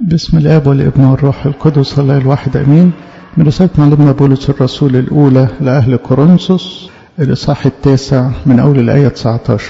بسم الاب والابن والروح القدس الله الواحد امين من رساله معلمنا بولس الرسول الاولى لاهل كورنثوس الاصحاح التاسع من اول الايه 19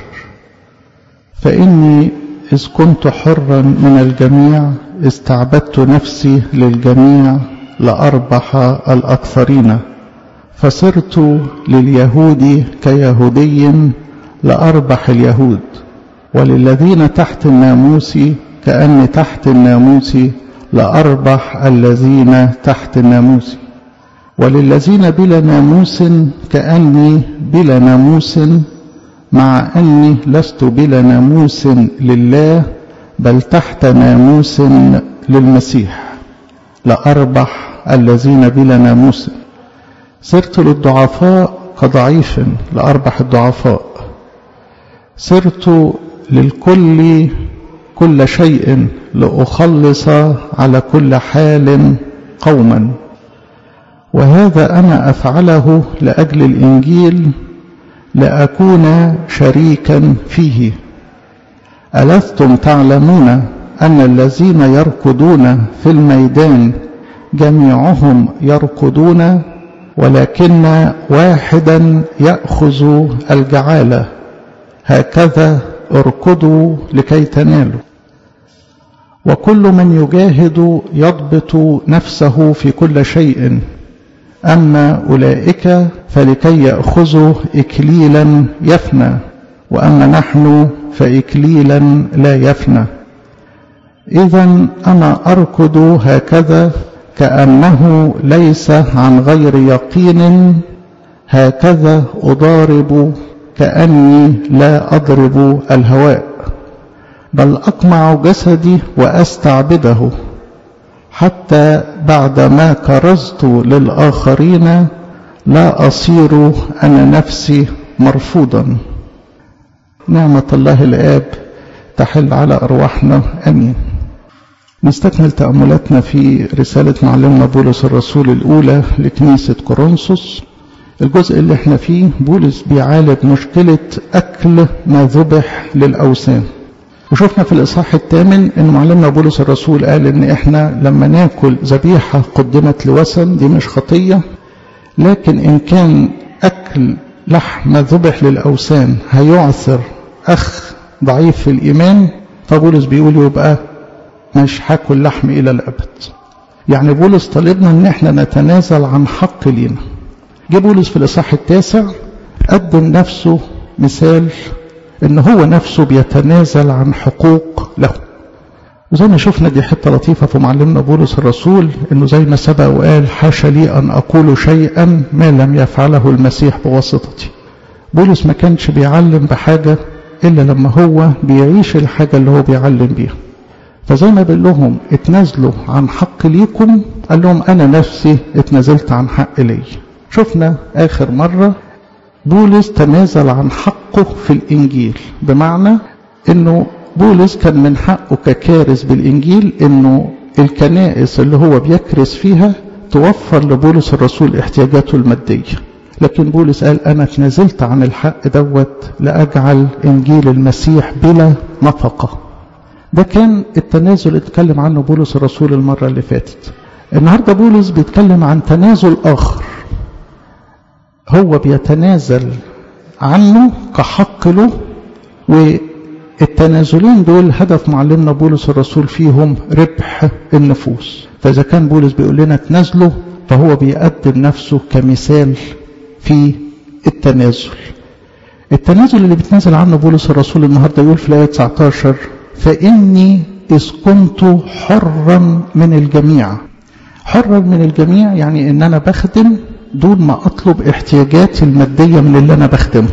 فاني اذ كنت حرا من الجميع استعبدت نفسي للجميع لاربح الاكثرين فصرت لليهود كيهودي لاربح اليهود وللذين تحت الناموس كأني تحت الناموس لأربح الذين تحت الناموس وللذين بلا ناموس كأني بلا ناموس مع أني لست بلا ناموس لله بل تحت ناموس للمسيح لأربح الذين بلا ناموس صرت للضعفاء كضعيف لأربح الضعفاء صرت للكل كل شيء لأخلص على كل حال قوما وهذا أنا أفعله لأجل الإنجيل لأكون شريكا فيه ألستم تعلمون أن الذين يركضون في الميدان جميعهم يركضون ولكن واحدا يأخذ الجعالة هكذا اركضوا لكي تنالوا وكل من يجاهد يضبط نفسه في كل شيء أما أولئك فلكي يأخذوا إكليلا يفنى وأما نحن فإكليلا لا يفنى إذا أنا أركض هكذا كأنه ليس عن غير يقين هكذا أضارب كأني لا أضرب الهواء بل أقمع جسدي وأستعبده حتى بعدما كرزت للآخرين لا أصير أنا نفسي مرفوضا نعمة الله الآب تحل على أرواحنا أمين نستكمل تأملاتنا في رسالة معلمنا بولس الرسول الأولى لكنيسة كورنثوس الجزء اللي احنا فيه بولس بيعالج مشكلة أكل ما ذبح للأوثان وشفنا في الإصحاح الثامن أن معلمنا بولس الرسول قال أن إحنا لما ناكل ذبيحة قدمت لوثن دي مش خطية لكن إن كان أكل لحم ذبح للأوثان هيعثر أخ ضعيف في الإيمان فبولس بيقول يبقى مش هاكل لحم إلى الأبد يعني بولس طالبنا أن إحنا نتنازل عن حق لينا جه بولس في الإصحاح التاسع قدم نفسه مثال ان هو نفسه بيتنازل عن حقوق له وزي ما شفنا دي حته لطيفه في معلمنا بولس الرسول انه زي ما سبق وقال حاشا لي ان اقول شيئا ما لم يفعله المسيح بواسطتي بولس ما كانش بيعلم بحاجه الا لما هو بيعيش الحاجه اللي هو بيعلم بيها فزي ما بيقول لهم اتنازلوا عن حق ليكم قال لهم انا نفسي اتنازلت عن حق لي شفنا اخر مره بولس تنازل عن حقه في الإنجيل بمعنى أنه بولس كان من حقه ككارث بالإنجيل أنه الكنائس اللي هو بيكرس فيها توفر لبولس الرسول احتياجاته المادية لكن بولس قال أنا تنازلت عن الحق دوت لأجعل إنجيل المسيح بلا نفقة ده كان التنازل اللي اتكلم عنه بولس الرسول المرة اللي فاتت النهاردة بولس بيتكلم عن تنازل آخر هو بيتنازل عنه كحق له والتنازلين دول هدف معلمنا بولس الرسول فيهم ربح النفوس فإذا كان بولس بيقول لنا تنازله فهو بيقدم نفسه كمثال في التنازل التنازل اللي بيتنازل عنه بولس الرسول النهارده يقول في الآية 19 فإني إذ كنت حرا من الجميع حرا من الجميع يعني إن أنا بخدم دون ما أطلب احتياجاتي المادية من اللي أنا بخدمه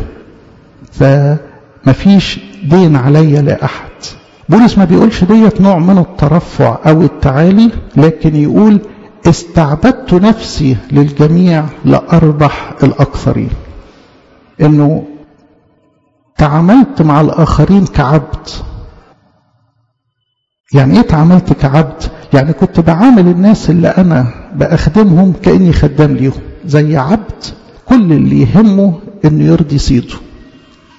فمفيش دين عليا لأحد بولس ما بيقولش ديت نوع من الترفع أو التعالي لكن يقول استعبدت نفسي للجميع لأربح الأكثرين إنه تعاملت مع الآخرين كعبد يعني إيه تعاملت كعبد؟ يعني كنت بعامل الناس اللي أنا بأخدمهم كأني خدام ليهم زي عبد كل اللي يهمه انه يرضي سيده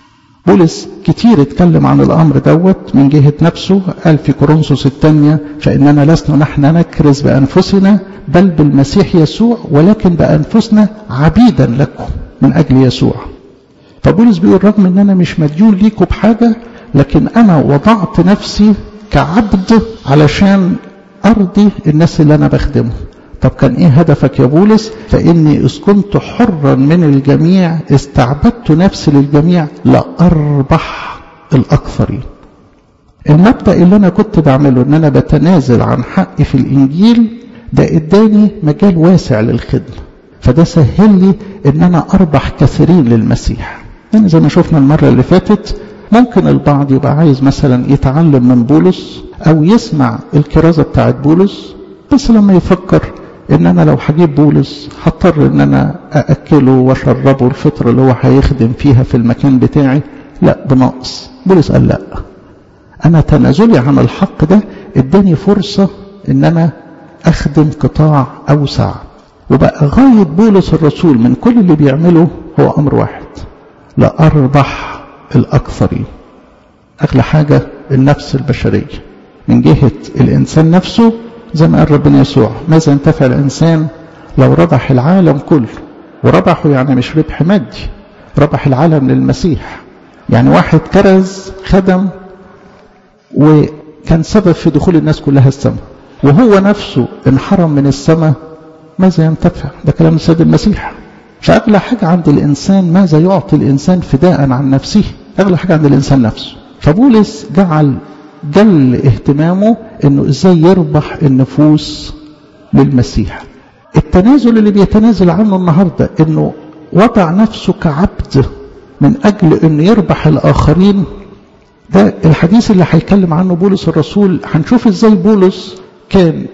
بولس كتير اتكلم عن الأمر دوت من جهة نفسه قال في كورنثوس الثانية فإننا لسنا نحن نكرز بأنفسنا بل بالمسيح يسوع ولكن بأنفسنا عبيدا لكم من أجل يسوع فبولس بيقول رغم ان انا مش مديون ليكم بحاجة لكن انا وضعت نفسي كعبد علشان ارضي الناس اللي انا بخدمهم طب كان ايه هدفك يا بولس فاني اذ كنت حرا من الجميع استعبدت نفسي للجميع لاربح الاكثرين المبدا اللي انا كنت بعمله ان انا بتنازل عن حقي في الانجيل ده اداني مجال واسع للخدمه فده سهل لي ان انا اربح كثيرين للمسيح يعني زي ما شفنا المرة اللي فاتت ممكن البعض يبقى عايز مثلا يتعلم من بولس او يسمع الكرازة بتاعت بولس بس لما يفكر ان انا لو هجيب بولس هضطر ان انا ااكله واشربه الفترة اللي هو هيخدم فيها في المكان بتاعي لا بنقص بولس قال لا انا تنازلي عن الحق ده اداني فرصة ان انا اخدم قطاع اوسع وبقى غاية بولس الرسول من كل اللي بيعمله هو امر واحد لأربح الأكثرين أغلى حاجة النفس البشرية من جهة الإنسان نفسه زي ما قال ربنا يسوع ماذا ينتفع الإنسان لو ربح العالم كله وربحه يعني مش ربح مادي ربح العالم للمسيح يعني واحد كرز خدم وكان سبب في دخول الناس كلها السماء وهو نفسه انحرم من السماء ماذا ينتفع ده كلام السيد المسيح فأغلى حاجة عند الإنسان ماذا يعطي الإنسان فداء عن نفسه أغلى حاجة عند الإنسان نفسه فبولس جعل جل اهتمامه أنه إزاي يربح النفوس للمسيح التنازل اللي بيتنازل عنه النهاردة أنه وضع نفسه كعبد من أجل أنه يربح الآخرين ده الحديث اللي هيتكلم عنه بولس الرسول هنشوف إزاي بولس كان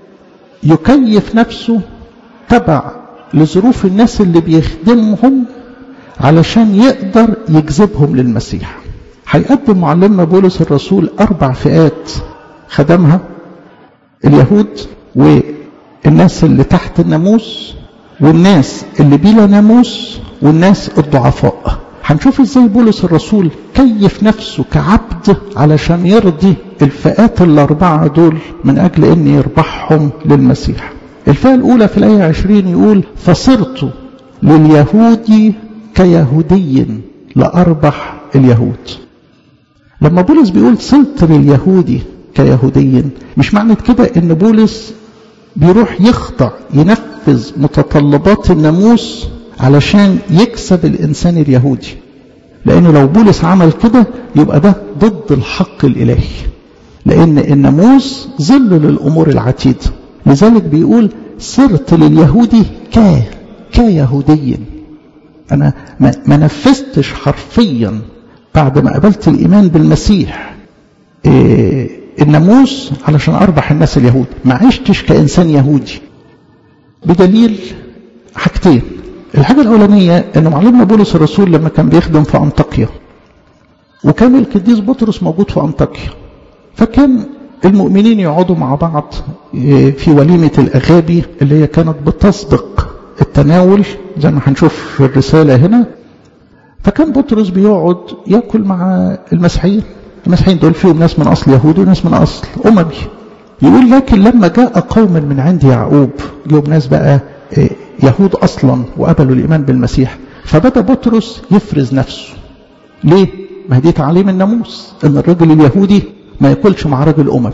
يكيف نفسه تبع لظروف الناس اللي بيخدمهم علشان يقدر يجذبهم للمسيح هيقدم معلمنا بولس الرسول أربع فئات خدمها اليهود والناس اللي تحت الناموس والناس اللي بلا ناموس والناس الضعفاء هنشوف ازاي بولس الرسول كيف نفسه كعبد علشان يرضي الفئات الأربعة دول من أجل أن يربحهم للمسيح الفئة الأولى في الآية 20 يقول فصرت لليهود كيهودي لأربح اليهود لما بولس بيقول صرت لليهودي كيهودي مش معنى كده ان بولس بيروح يخضع ينفذ متطلبات الناموس علشان يكسب الإنسان اليهودي لأن لو بولس عمل كده يبقى ده ضد الحق الإلهي لأن الناموس ظل للأمور العتيدة لذلك بيقول صرت لليهودي ك كيهودي أنا ما نفذتش حرفيا بعد ما قبلت الإيمان بالمسيح إيه الناموس علشان أربح الناس اليهود ما عشتش كإنسان يهودي بدليل حاجتين الحاجة الأولانية أن معلمنا بولس الرسول لما كان بيخدم في أنطاكيا وكان القديس بطرس موجود في أنطاكيا فكان المؤمنين يقعدوا مع بعض في وليمة الأغابي اللي هي كانت بتسبق التناول زي ما هنشوف في الرسالة هنا فكان بطرس بيقعد ياكل مع المسيحيين المسيحيين دول فيهم ناس من أصل يهودي وناس من أصل أممي يقول لكن لما جاء قوم من عند يعقوب جاءوا ناس بقى يهود أصلا وقبلوا الإيمان بالمسيح فبدأ بطرس يفرز نفسه ليه؟ ما دي تعليم الناموس ان الرجل اليهودي ما ياكلش مع رجل أممي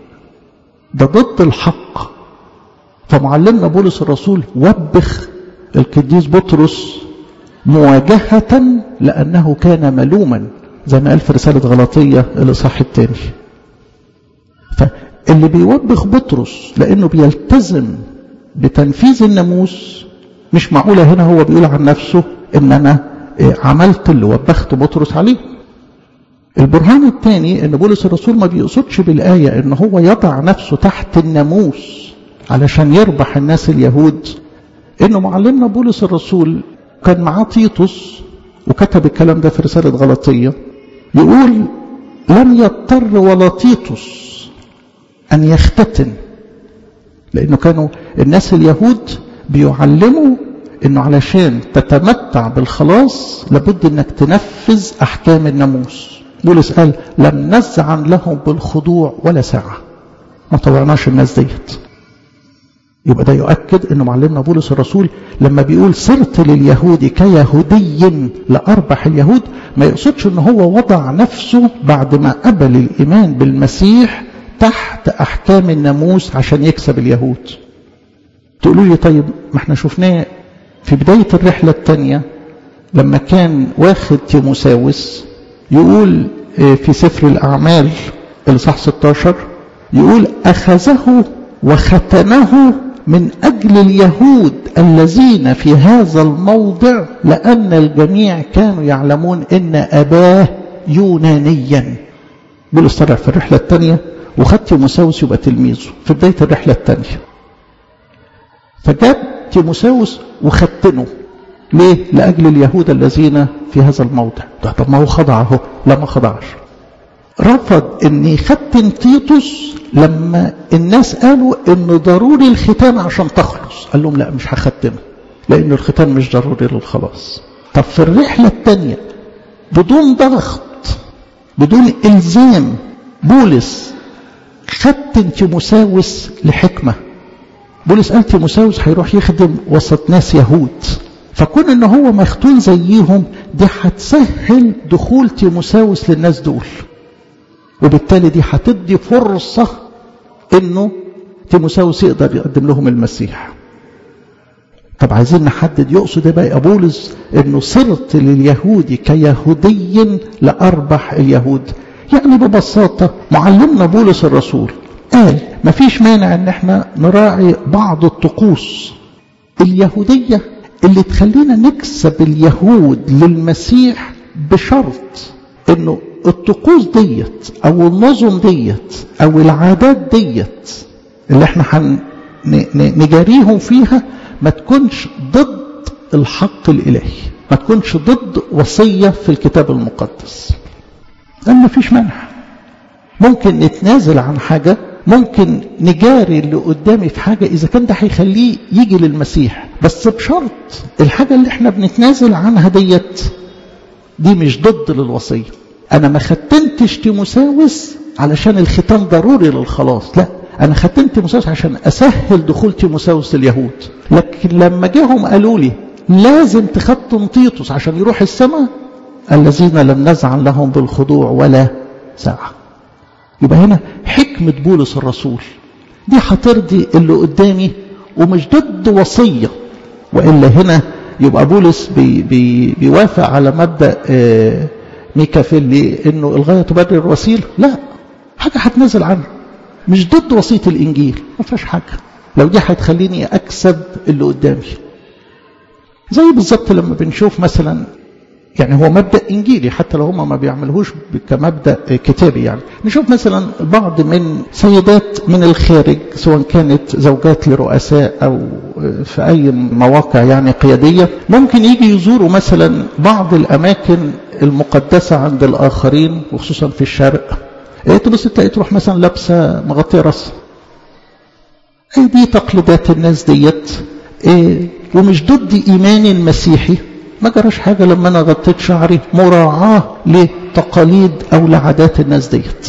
ده ضد الحق فمعلمنا بولس الرسول وبخ القديس بطرس مواجهة لأنه كان ملوما زي ما قال في رسالة غلطية الإصحاح الثاني فاللي بيوبخ بطرس لأنه بيلتزم بتنفيذ الناموس مش معقولة هنا هو بيقول عن نفسه ان انا عملت اللي وبخت بطرس عليه البرهان الثاني ان بولس الرسول ما بيقصدش بالآية ان هو يضع نفسه تحت الناموس علشان يربح الناس اليهود انه معلمنا بولس الرسول كان معاه تيتوس وكتب الكلام ده في رسالة غلطية يقول لم يضطر ولا تيتوس أن يختتن لأنه كانوا الناس اليهود بيعلموا انه علشان تتمتع بالخلاص لابد انك تنفذ احكام الناموس بولس قال لم نزعن لهم بالخضوع ولا ساعة ما طوعناش الناس ديت يبقى ده يؤكد انه معلمنا بولس الرسول لما بيقول صرت لليهود كيهودي لاربح اليهود ما يقصدش ان هو وضع نفسه بعد ما قبل الايمان بالمسيح تحت احكام الناموس عشان يكسب اليهود تقولوا لي طيب ما احنا شفناه في بداية الرحلة الثانية لما كان واخد تيموساوس يقول في سفر الأعمال الإصحاح 16 يقول أخذه وختمه من أجل اليهود الذين في هذا الموضع لأن الجميع كانوا يعلمون أن أباه يونانيا بولس طلع في الرحلة الثانية وخد تيموساوس يبقى تلميذه في بداية الرحلة الثانية فجاب تيموساوس وختنه ليه؟ لأجل اليهود الذين في هذا الموضع طب ما هو خضع اهو لا ما خضعش رفض ان يختن تيتوس لما الناس قالوا ان ضروري الختان عشان تخلص قال لهم لا مش هختمه لان الختان مش ضروري للخلاص طب في الرحلة الثانية بدون ضغط بدون الزام بولس ختن تيموساوس لحكمه بولس قال تيموساوس هيروح يخدم وسط ناس يهود فكون ان هو مختون زيهم دي هتسهل دخول تيموساوس للناس دول وبالتالي دي هتدي فرصة انه تيموساوس يقدر يقدم لهم المسيح طب عايزين نحدد يقصد بقى يا بولس انه صرت لليهود كيهودي لاربح اليهود يعني ببساطة معلمنا بولس الرسول قال مفيش مانع ان احنا نراعي بعض الطقوس اليهودية اللي تخلينا نكسب اليهود للمسيح بشرط انه الطقوس ديت او النظم ديت او العادات ديت اللي احنا نجاريهم فيها ما تكونش ضد الحق الالهي ما تكونش ضد وصية في الكتاب المقدس قال مفيش مانع ممكن نتنازل عن حاجة ممكن نجاري اللي قدامي في حاجة إذا كان ده هيخليه يجي للمسيح بس بشرط الحاجة اللي احنا بنتنازل عنها ديت دي مش ضد للوصية أنا ما ختنتش تيموساوس علشان الختان ضروري للخلاص لا أنا ختنت تيموساوس عشان أسهل دخول تيموساوس لليهود لكن لما جاهم قالوا لي لازم تختم تيتوس عشان يروح السماء الذين لم نزعن لهم بالخضوع ولا ساعة يبقى هنا حكمة بولس الرسول دي هترضي اللي قدامي ومش ضد وصية وإلا هنا يبقى بولس بي بي بيوافق على مبدأ آه ميكافيلي انه الغاية تبرر الوسيلة لا حاجة هتنزل عنها مش ضد وصية الإنجيل ما فيهاش حاجة لو دي هتخليني أكسب اللي قدامي زي بالظبط لما بنشوف مثلا يعني هو مبدأ إنجيلي حتى لو هم ما بيعملوش كمبدأ كتابي يعني نشوف مثلا بعض من سيدات من الخارج سواء كانت زوجات لرؤساء أو في أي مواقع يعني قيادية ممكن يجي يزوروا مثلا بعض الأماكن المقدسة عند الآخرين وخصوصا في الشرق إيه تبص تلاقي تروح مثلا لابسة مغطية راسها إيه دي تقليدات الناس ديت إيه ومش ضد إيماني المسيحي ما جراش حاجة لما أنا غطيت شعري مراعاة لتقاليد أو لعادات الناس ديت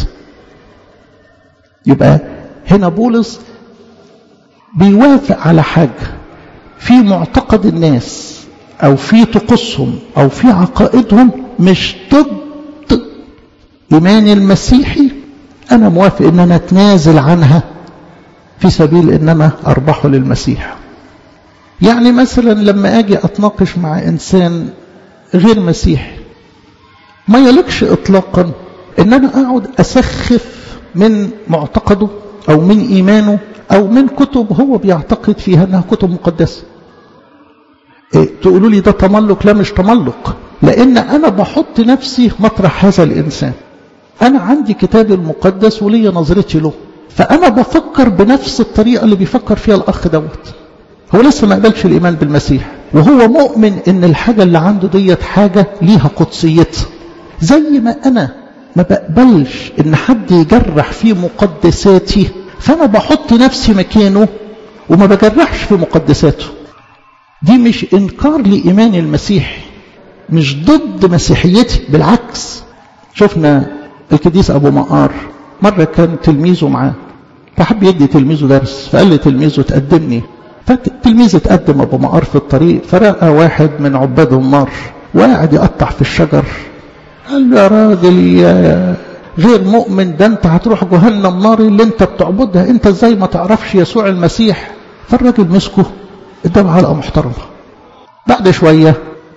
يبقى هنا بولس بيوافق على حاجة في معتقد الناس أو في طقوسهم أو في عقائدهم مش ضد إيماني المسيحي أنا موافق إن أنا أتنازل عنها في سبيل إن أنا أربحه للمسيح يعني مثلا لما أجي أتناقش مع إنسان غير مسيحي ما يليقش إطلاقا إن أنا أقعد أسخف من معتقده أو من إيمانه أو من كتب هو بيعتقد فيها أنها كتب مقدسة إيه تقولوا لي ده تملق لا مش تملق لأن أنا بحط نفسي مطرح هذا الإنسان أنا عندي كتابي المقدس ولي نظرتي له فأنا بفكر بنفس الطريقة اللي بيفكر فيها الأخ دوت هو لسه ما قبلش الإيمان بالمسيح وهو مؤمن إن الحاجة اللي عنده ديت حاجة ليها قدسيتها زي ما أنا ما بقبلش إن حد يجرح في مقدساتي فأنا بحط نفسي مكانه وما بجرحش في مقدساته دي مش إنكار لإيمان المسيح مش ضد مسيحيتي بالعكس شفنا القديس أبو مقار مرة كان تلميذه معاه فحب يدي تلميذه درس فقال لتلميذه تقدمني فالتلميذ اتقدم أبو مقار في الطريق فرأى واحد من عباد النار وقاعد يقطع في الشجر قال له يا راجل يا غير مؤمن ده انت هتروح جهنم نار اللي انت بتعبدها انت ازاي ما تعرفش يسوع المسيح فالراجل مسكه اداه علقه محترمه بعد شويه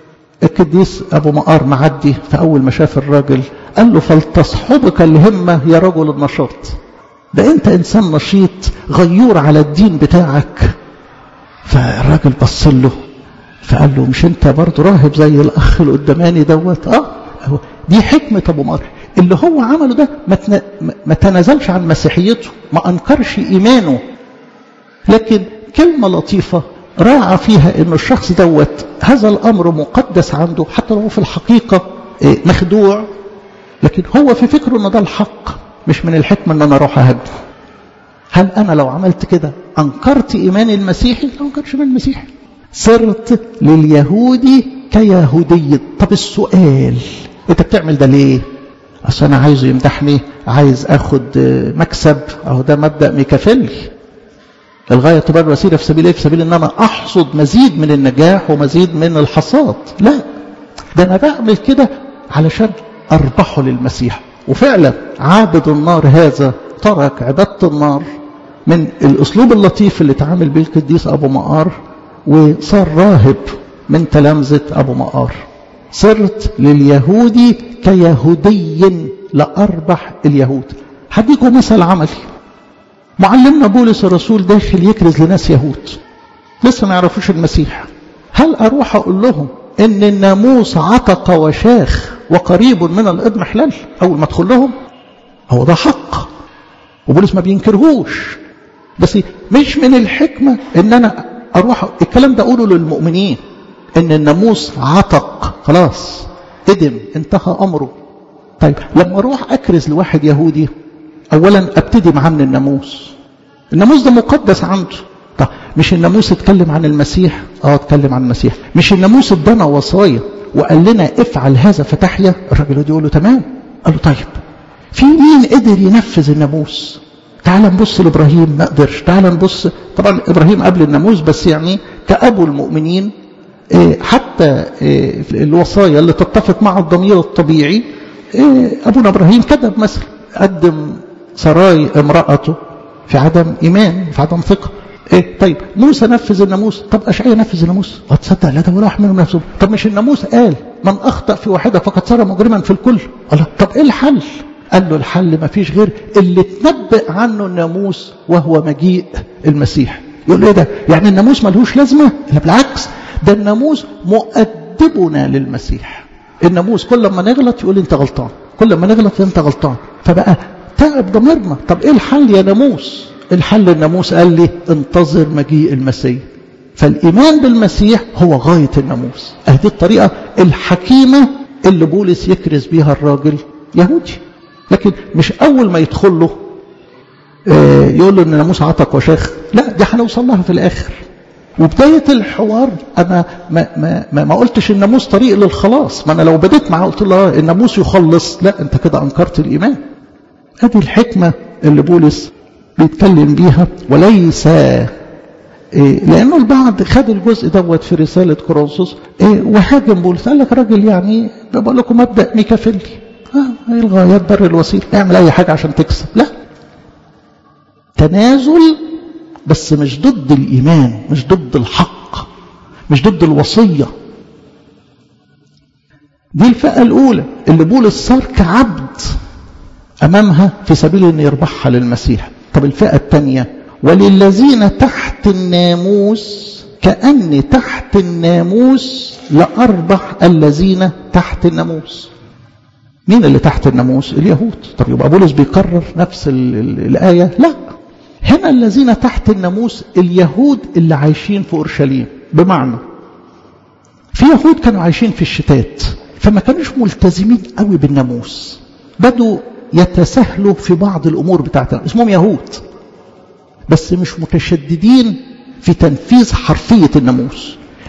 القديس ابو مقار معدي فاول ما شاف الراجل قال له فلتصحبك الهمه يا رجل النشاط ده انت انسان نشيط غيور على الدين بتاعك فالراجل بص له فقال له مش انت برضه راهب زي الاخ اللي قداماني دوت اه دي حكمه ابو مقار اللي هو عمله ده ما, تن... ما تنازلش عن مسيحيته ما انكرش ايمانه لكن كلمه لطيفه راعى فيها ان الشخص دوت هذا الامر مقدس عنده حتى لو في الحقيقه مخدوع لكن هو في فكره ان ده الحق مش من الحكمه ان انا اروح اهدم هل انا لو عملت كده انكرت ايمان المسيحي لا انكرش ايمان المسيحي صرت لليهودي كيهودي طب السؤال انت بتعمل ده ليه اصل انا عايزه يمدحني عايز اخد مكسب اهو ده مبدا ميكافيلي الغايه تبرر وسيله في سبيل ايه في سبيل ان انا احصد مزيد من النجاح ومزيد من الحصاد لا ده انا بعمل كده علشان اربحه للمسيح وفعلا عابد النار هذا ترك عباده النار من الاسلوب اللطيف اللي اتعامل بيه القديس ابو مقار وصار راهب من تلامذه ابو مقار صرت لليهودي كيهودي لأربح اليهود هديكم مثل عملي معلمنا بولس الرسول داخل يكرز لناس يهود لسه ما يعرفوش المسيح هل أروح أقول لهم إن الناموس عتق وشاخ وقريب من الإضمحلال أول ما أدخل لهم هو ده حق وبولس ما بينكرهوش بس مش من الحكمة إن أنا أروح الكلام ده أقوله للمؤمنين إن الناموس عتق خلاص ادم انتهى امره طيب لما اروح اكرز لواحد يهودي اولا ابتدي معاه من الناموس الناموس ده مقدس عنده طب مش الناموس اتكلم عن المسيح اه اتكلم عن المسيح مش الناموس ادانا وصايا وقال لنا افعل هذا فتحيا الراجل يقول له تمام قال له طيب في مين قدر ينفذ الناموس تعال نبص لابراهيم ما قدرش تعال نبص طبعا ابراهيم قبل الناموس بس يعني كابو المؤمنين حتى الوصايا اللي تتفق مع الضمير الطبيعي أبونا إبراهيم كتب مثلا قدم سراي امرأته في عدم إيمان في عدم ثقة إيه طيب موسى نفذ الناموس طب أشعيا نفذ الناموس تصدق لا ده ولا واحد منهم نفسه طب مش الناموس قال من أخطأ في واحدة فقد صار مجرما في الكل الله طب إيه الحل قال له الحل ما فيش غير اللي تنبأ عنه الناموس وهو مجيء المسيح يقول له ايه ده يعني الناموس ملهوش لازمة لا بالعكس ده الناموس مؤدبنا للمسيح الناموس كل ما نغلط يقول انت غلطان كل ما نغلط انت غلطان فبقى تعب ضميرنا طب ايه الحل يا ناموس الحل الناموس قال لي انتظر مجيء المسيح فالايمان بالمسيح هو غايه الناموس هذه الطريقه الحكيمه اللي بولس يكرز بيها الراجل يهودي لكن مش اول ما يدخل له يقول له ان الناموس عتق وشاخ لا دي هنوصل لها في الاخر وبداية الحوار أنا ما, ما, ما, ما قلتش الناموس طريق للخلاص ما أنا لو بديت معاه قلت له الناموس يخلص لا أنت كده أنكرت الإيمان هذه الحكمة اللي بولس بيتكلم بيها وليس إيه لأنه البعض خد الجزء دوت في رسالة كورنثوس إيه وهاجم بولس قال لك راجل يعني بقول لكم مبدأ ميكافيلي آه الغايات بر الوسيلة اعمل أي حاجة عشان تكسب لا تنازل بس مش ضد الإيمان مش ضد الحق مش ضد الوصية دي الفئة الأولى اللي بولس صار كعبد أمامها في سبيل أن يربحها للمسيح طب الفئة الثانية وللذين تحت الناموس كأني تحت الناموس لأربح الذين تحت الناموس مين اللي تحت الناموس اليهود طب يبقى بولس بيكرر نفس الآية لا هنا الذين تحت الناموس اليهود اللي عايشين في أورشليم بمعنى في يهود كانوا عايشين في الشتات فما كانوش ملتزمين قوي بالناموس بدوا يتساهلوا في بعض الأمور بتاعتنا اسمهم يهود بس مش متشددين في تنفيذ حرفية الناموس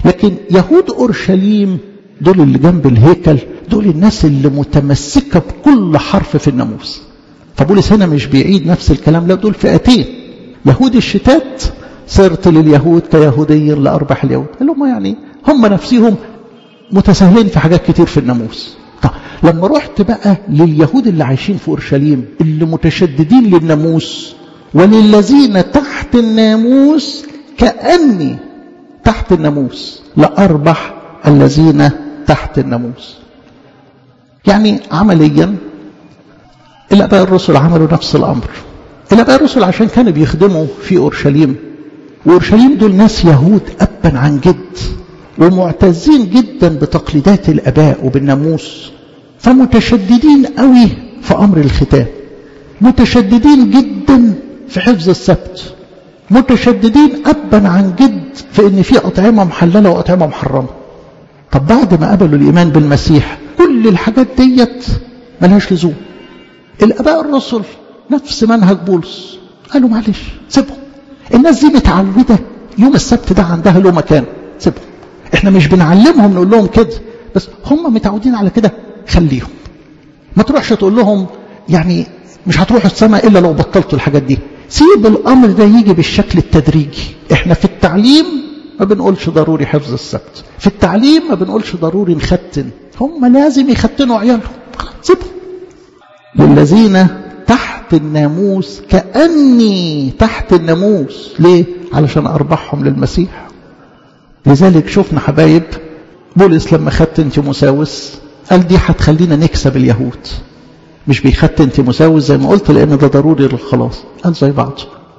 لكن يهود أورشليم دول اللي جنب الهيكل دول الناس اللي متمسكة بكل حرف في الناموس فبولس هنا مش بيعيد نفس الكلام لا دول فئتين يهود الشتات صرت لليهود كيهودي لأربح اليهود اللي هم يعني هم نفسهم متساهلين في حاجات كتير في الناموس طب لما رحت بقى لليهود اللي عايشين في أورشليم اللي متشددين للناموس وللذين تحت الناموس كأني تحت الناموس لأربح الذين تحت الناموس يعني عمليا الآباء الرسل عملوا نفس الأمر الآباء الرسل عشان كانوا بيخدموا في أورشليم وأورشليم دول ناس يهود أبا عن جد ومعتزين جدا بتقليدات الآباء وبالناموس فمتشددين قوي في أمر الختان متشددين جدا في حفظ السبت متشددين أبا عن جد في ان في أطعمة محللة وأطعمة محرمة طب بعد ما قبلوا الإيمان بالمسيح كل الحاجات ديت ملهاش لزوم الآباء الرسل نفس منهج بولس قالوا معلش سيبهم الناس دي متعودة يوم السبت ده عندها له مكان سيبهم احنا مش بنعلمهم نقول لهم كده بس هم متعودين على كده خليهم ما تروحش تقول لهم يعني مش هتروحوا السماء إلا لو بطلتوا الحاجات دي سيب الأمر ده يجي بالشكل التدريجي احنا في التعليم ما بنقولش ضروري حفظ السبت في التعليم ما بنقولش ضروري نختن هم لازم يختنوا عيالهم سيبهم للذين تحت الناموس كأني تحت الناموس ليه؟ علشان أربحهم للمسيح لذلك شفنا حبايب بولس لما ختن تيموساوس قال دي هتخلينا نكسب اليهود مش بيختن تيموساوس زي ما قلت لأن ده ضروري للخلاص قال زي بعض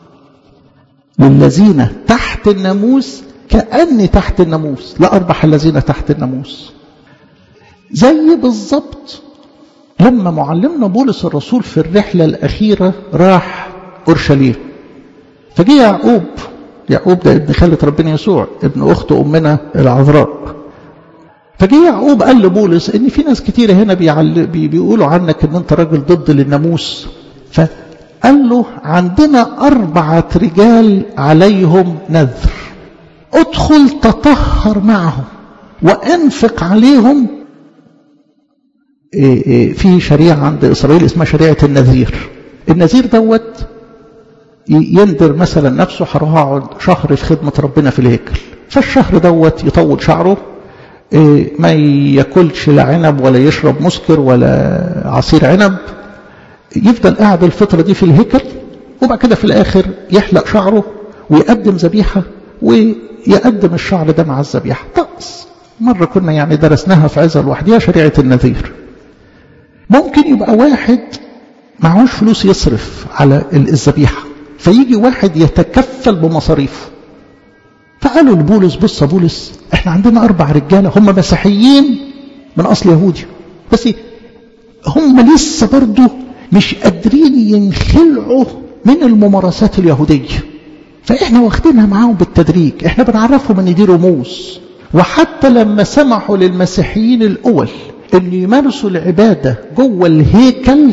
للذين تحت الناموس كأني تحت الناموس لا أربح الذين تحت الناموس زي بالظبط لما معلمنا بولس الرسول في الرحلة الأخيرة راح أورشليم فجي يعقوب يعقوب ده ابن خالة ربنا يسوع ابن أخت أمنا العذراء فجي يعقوب قال لبولس ان في ناس كتير هنا بيعل... بي... بيقولوا عنك ان انت راجل ضد للناموس فقال له عندنا أربعة رجال عليهم نذر ادخل تطهر معهم وانفق عليهم إيه إيه في شريعة عند إسرائيل اسمها شريعة النذير النذير دوت يندر مثلا نفسه هروح اقعد شهر في خدمة ربنا في الهيكل فالشهر دوت يطول شعره إيه ما ياكلش لا عنب ولا يشرب مسكر ولا عصير عنب يفضل قاعد الفترة دي في الهيكل وبعد كده في الآخر يحلق شعره ويقدم ذبيحة ويقدم الشعر ده مع الذبيحة طقس مرة كنا يعني درسناها في عزة لوحدها شريعة النذير ممكن يبقى واحد معهوش فلوس يصرف على الذبيحة فيجي واحد يتكفل بمصاريفه فقالوا لبولس بص بولس احنا عندنا اربع رجاله هم مسيحيين من اصل يهودي بس هم لسه برضه مش قادرين ينخلعوا من الممارسات اليهوديه فاحنا واخدينها معاهم بالتدريج احنا بنعرفهم ان دي رموز وحتى لما سمحوا للمسيحيين الاول ان يمارسوا العباده جوه الهيكل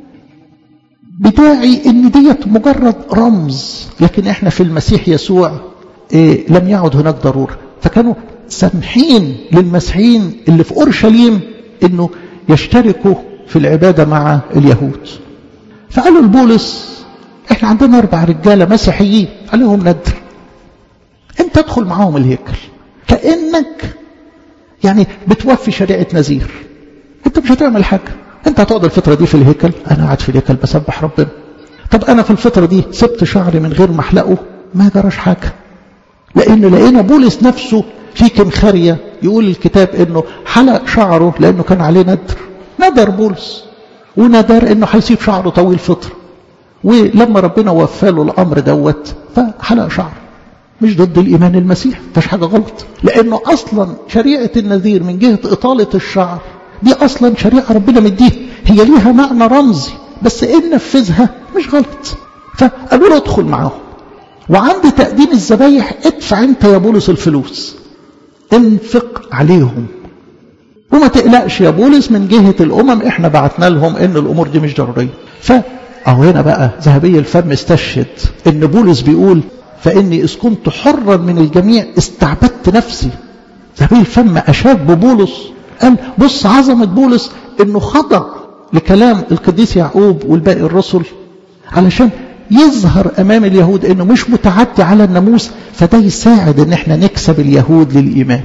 بداعي ان ديت مجرد رمز لكن احنا في المسيح يسوع إيه لم يعد هناك ضرورة فكانوا سامحين للمسيحيين اللي في أورشليم انه يشتركوا في العبادة مع اليهود فقالوا لبولس احنا عندنا اربع رجالة مسيحيين عليهم ندر انت ادخل معاهم الهيكل كأنك يعني بتوفي شريعة نذير انت مش هتعمل حاجة انت هتقعد الفترة دي في الهيكل انا قاعد في الهيكل بسبح ربنا طب انا في الفترة دي سبت شعري من غير ما احلقه ما جراش حاجة لأن لقينا بولس نفسه في كمخارية يقول الكتاب انه حلق شعره لانه كان عليه ندر ندر بولس وندر انه هيسيب شعره طويل فترة ولما ربنا وفى له الامر دوت فحلق شعره مش ضد الايمان المسيح مفيش حاجه غلط لانه اصلا شريعه النذير من جهه اطاله الشعر دي اصلا شريعه ربنا مديها هي ليها معنى رمزي بس ان نفذها مش غلط فقالوا له ادخل معاهم وعند تقديم الذبايح ادفع انت يا بولس الفلوس انفق عليهم وما تقلقش يا بولس من جهة الأمم احنا بعتنا لهم ان الأمور دي مش ضرورية فأهو هنا بقى ذهبي الفم استشهد ان بولس بيقول فإني إذ كنت حرا من الجميع استعبدت نفسي ذهبي الفم أشاد ببولس قال بص عظمة بولس انه خضع لكلام القديس يعقوب والباقي الرسل علشان يظهر امام اليهود انه مش متعدي على الناموس فده يساعد ان احنا نكسب اليهود للايمان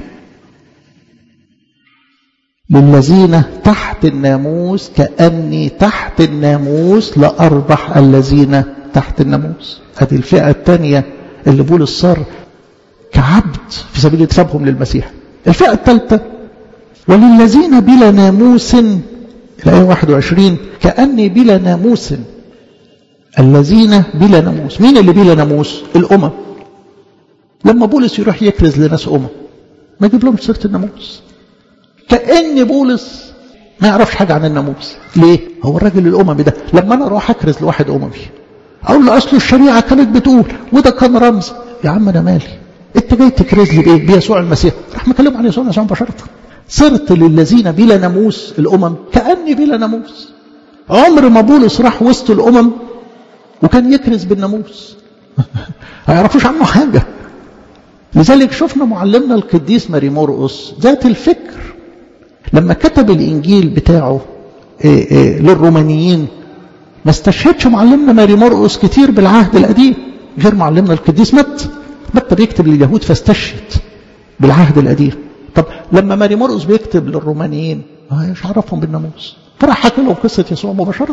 للذين تحت الناموس كاني تحت الناموس لاربح الذين تحت الناموس ادي الفئه الثانيه اللي بولس صار كعبد في سبيل ادفابهم للمسيح الفئه الثالثه وللذين بلا ناموس الآية 21 كأني بلا ناموس الذين بلا ناموس مين اللي بلا ناموس الأمم لما بولس يروح يكرز لناس أمم ما يجيب لهم سيرة الناموس كأن بولس ما يعرفش حاجة عن الناموس ليه هو الراجل الأممي ده لما أنا أروح أكرز لواحد أممي أقول له أصل الشريعة كانت بتقول وده كان رمز يا عم أنا مالي أنت جاي تكرز لي بإيه بيسوع المسيح راح مكلم عن يسوع المسيح مباشرة صرت للذين بلا ناموس الأمم كأني بلا ناموس عمر ما بولس راح وسط الأمم وكان يكرز بالناموس ما يعرفوش عنه حاجة لذلك شفنا معلمنا القديس ماري مرقس ذات الفكر لما كتب الإنجيل بتاعه إيه إيه للرومانيين ما استشهدش معلمنا ماري مرقس كتير بالعهد القديم غير معلمنا القديس مت متى بيكتب لليهود فاستشهد بالعهد القديم طب لما ماري مرقس بيكتب للرومانيين مش عرفهم بالناموس فراح حكى لهم قصة يسوع مباشرة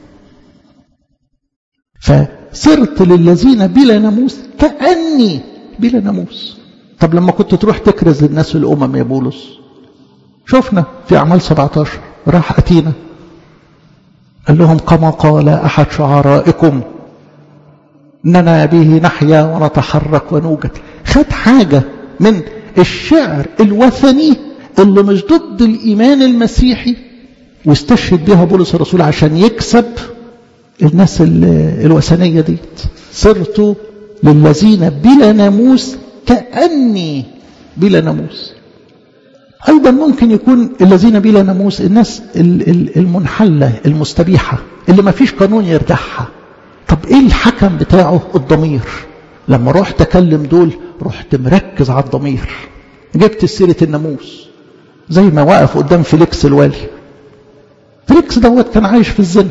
فصرت للذين بلا ناموس كأني بلا ناموس طب لما كنت تروح تكرز للناس الأمم يا بولس شفنا في أعمال 17 راح أتينا قال لهم كما قال أحد شعرائكم إننا به نحيا ونتحرك ونوجد خد حاجة من الشعر الوثني اللي مش ضد الإيمان المسيحي واستشهد بها بولس الرسول عشان يكسب الناس الوثنية ديت صرت للذين بلا ناموس كأني بلا ناموس أيضا ممكن يكون الذين بلا ناموس الناس المنحلة المستبيحة اللي ما فيش قانون يرجعها طب ايه الحكم بتاعه الضمير لما رحت اكلم دول رحت مركز على الضمير جبت سيرة الناموس زي ما وقف قدام فيليكس الوالي فيليكس دوت كان عايش في الزنا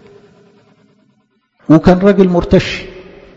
وكان راجل مرتشي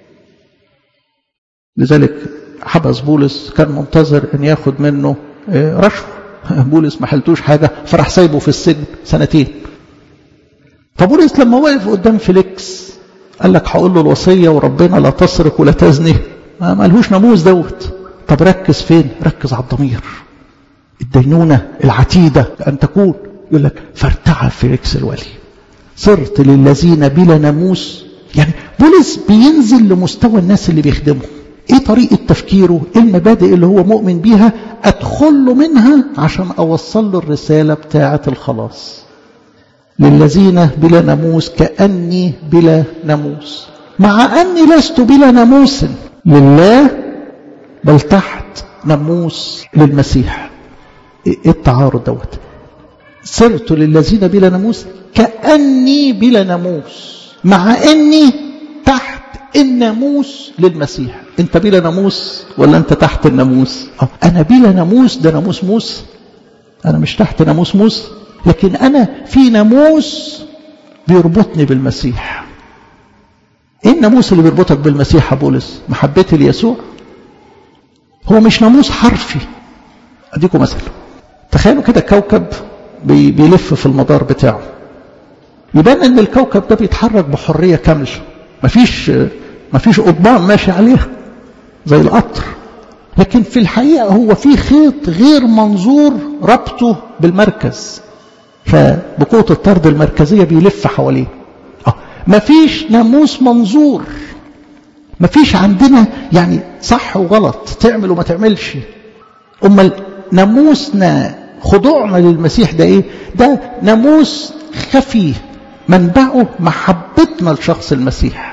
لذلك حبس بولس كان منتظر ان ياخد منه رشوه بولس ما حلتوش حاجة فراح سايبه في السجن سنتين فبولس لما وقف قدام فيليكس قال لك هقول له الوصية وربنا لا تسرق ولا تزني ما ملهوش ناموس دوت طب ركز فين ركز على الضمير الدينونة العتيدة أن تكون يقول لك فارتعب فيليكس الولي صرت للذين بلا ناموس يعني بولس بينزل لمستوى الناس اللي بيخدمه ايه طريقة تفكيره ايه المبادئ اللي هو مؤمن بيها ادخل له منها عشان اوصل له الرسالة بتاعة الخلاص للذين بلا ناموس كأني بلا ناموس مع أني لست بلا ناموس لله بل تحت ناموس للمسيح ايه التعارض دوت صرت للذين بلا ناموس كأني بلا ناموس مع أني تحت الناموس للمسيح انت بلا ناموس ولا انت تحت الناموس اه انا بلا ناموس ده ناموس موسى انا مش تحت ناموس موسى لكن انا في ناموس بيربطني بالمسيح ايه الناموس اللي بيربطك بالمسيح يا بولس محبتي ليسوع هو مش ناموس حرفي اديكم مثل تخيلوا كده كوكب بي بيلف في المدار بتاعه يبان ان الكوكب ده بيتحرك بحريه كامله مفيش مفيش قضبان ماشي عليها زي القطر لكن في الحقيقه هو في خيط غير منظور ربطه بالمركز فبقوه الطرد المركزيه بيلف حواليه اه مفيش ناموس منظور مفيش عندنا يعني صح وغلط تعمل وما تعملش امال ناموسنا خضوعنا للمسيح ده ايه ده ناموس خفي منبعه محبتنا لشخص المسيح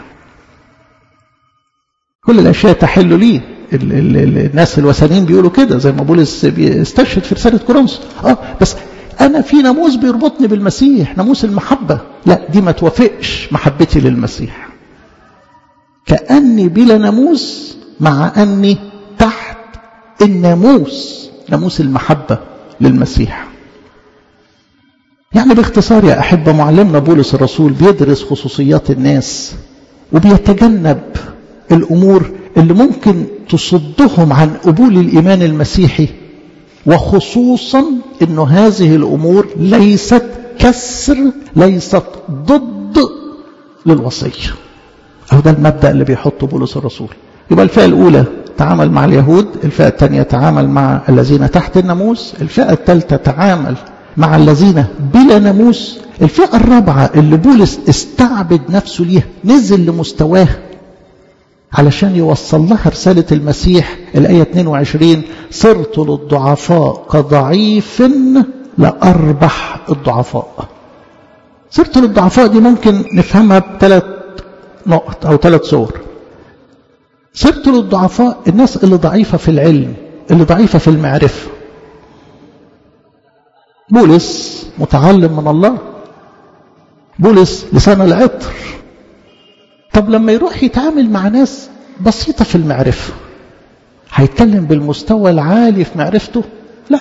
كل الاشياء تحل ليه ال ال ال الناس الوثنيين بيقولوا كده زي ما بولس بيستشهد في رساله كورنثوس اه بس انا في ناموس بيربطني بالمسيح ناموس المحبه لا دي ما توافقش محبتي للمسيح كاني بلا ناموس مع اني تحت الناموس ناموس المحبة للمسيح يعني باختصار يا أحبة معلمنا بولس الرسول بيدرس خصوصيات الناس وبيتجنب الأمور اللي ممكن تصدهم عن قبول الإيمان المسيحي وخصوصا أن هذه الأمور ليست كسر ليست ضد للوصية أو ده المبدأ اللي بيحطه بولس الرسول يبقى الفئة الأولى تعامل مع اليهود الفئة الثانية تعامل مع الذين تحت الناموس الفئة الثالثة تعامل مع الذين بلا ناموس الفئة الرابعة اللي بولس استعبد نفسه ليها نزل لمستواه علشان يوصل لها رسالة المسيح الآية 22 صرت للضعفاء كضعيف لأربح الضعفاء صرت للضعفاء دي ممكن نفهمها بثلاث نقط أو ثلاث صور صرت للضعفاء الناس اللي ضعيفة في العلم اللي ضعيفة في المعرفة بولس متعلم من الله بولس لسان العطر طب لما يروح يتعامل مع ناس بسيطة في المعرفة هيتكلم بالمستوى العالي في معرفته لا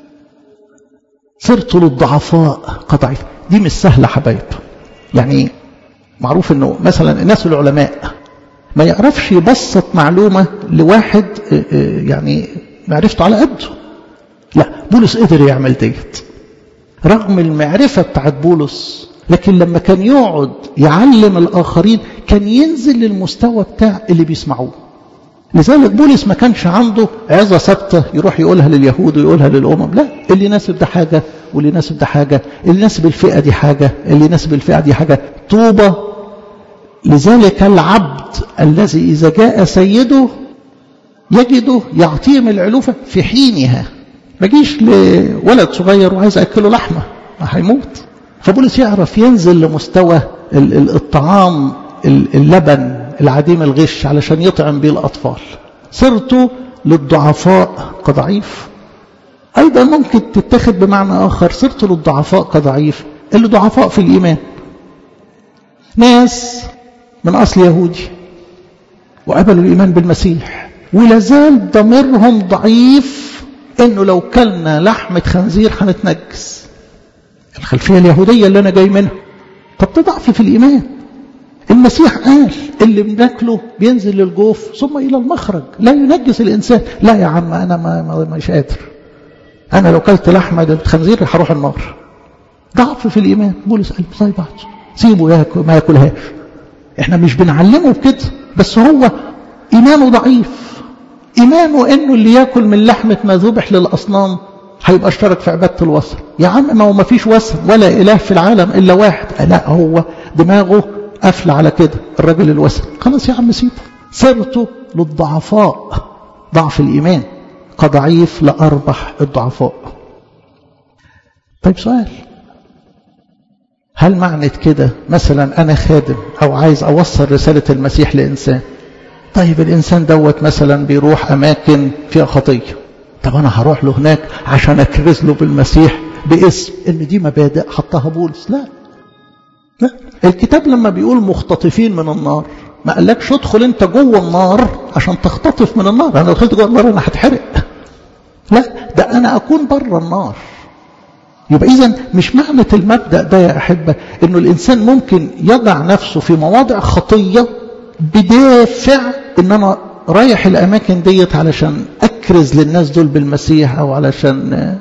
صرت للضعفاء كضعيف دي مش سهلة حبايب يعني معروف انه مثلا الناس العلماء ما يعرفش يبسط معلومة لواحد يعني معرفته على قده لا بولس قدر يعمل ديت رغم المعرفة بتاعت بولس لكن لما كان يقعد يعلم الآخرين كان ينزل للمستوى بتاع اللي بيسمعوه لذلك بولس ما كانش عنده عظة ثابتة يروح يقولها لليهود ويقولها للأمم لا اللي يناسب ده حاجة واللي يناسب ده حاجة اللي يناسب الفئة دي حاجة اللي يناسب الفئة دي حاجة طوبى لذلك العبد الذي إذا جاء سيده يجده يعطيه من العلوفة في حينها ما جيش لولد صغير وعايز أكله لحمة هيموت فبولس يعرف ينزل لمستوى الطعام اللبن العديم الغش علشان يطعم به الأطفال صرت للضعفاء كضعيف أيضا ممكن تتخذ بمعنى آخر صرت للضعفاء كضعيف اللي ضعفاء في الإيمان ناس من أصل يهودي وقبلوا الإيمان بالمسيح ولازال ضميرهم ضعيف إنه لو كلنا لحمة خنزير هنتنجس الخلفية اليهودية اللي أنا جاي منها طب ده ضعف في الإيمان المسيح قال اللي بناكله بينزل للجوف ثم إلى المخرج لا ينجس الإنسان لا يا عم أنا ما, ما مش قادر أنا لو كلت لحمة خنزير هروح النار ضعف في الإيمان بولس قال زي بعض سيبه ياكل ما ياكلهاش احنا مش بنعلمه بكده بس هو إيمانه ضعيف إيمانه إنه اللي ياكل من لحمة ما ذبح للأصنام هيبقى اشترك في عبادة الوثن يا عم ما هو ما فيش وثن ولا إله في العالم إلا واحد لا هو دماغه قفل على كده الراجل الوثن خلاص يا عم سيبه صرت للضعفاء ضعف الإيمان كضعيف لأربح الضعفاء طيب سؤال هل معنى كده مثلا أنا خادم أو عايز أوصل رسالة المسيح لإنسان طيب الإنسان دوت مثلا بيروح أماكن فيها خطية طب أنا هروح له هناك عشان أكرز له بالمسيح باسم إن دي مبادئ حطها بولس لا لا الكتاب لما بيقول مختطفين من النار ما قالكش ادخل انت جوه النار عشان تختطف من النار انا دخلت جوه النار انا هتحرق لا ده انا اكون بره النار يبقى اذا مش معنى المبدا ده يا احبه انه الانسان ممكن يضع نفسه في مواضع خطيه بدافع ان انا رايح الاماكن ديت علشان اكرز للناس دول بالمسيح او علشان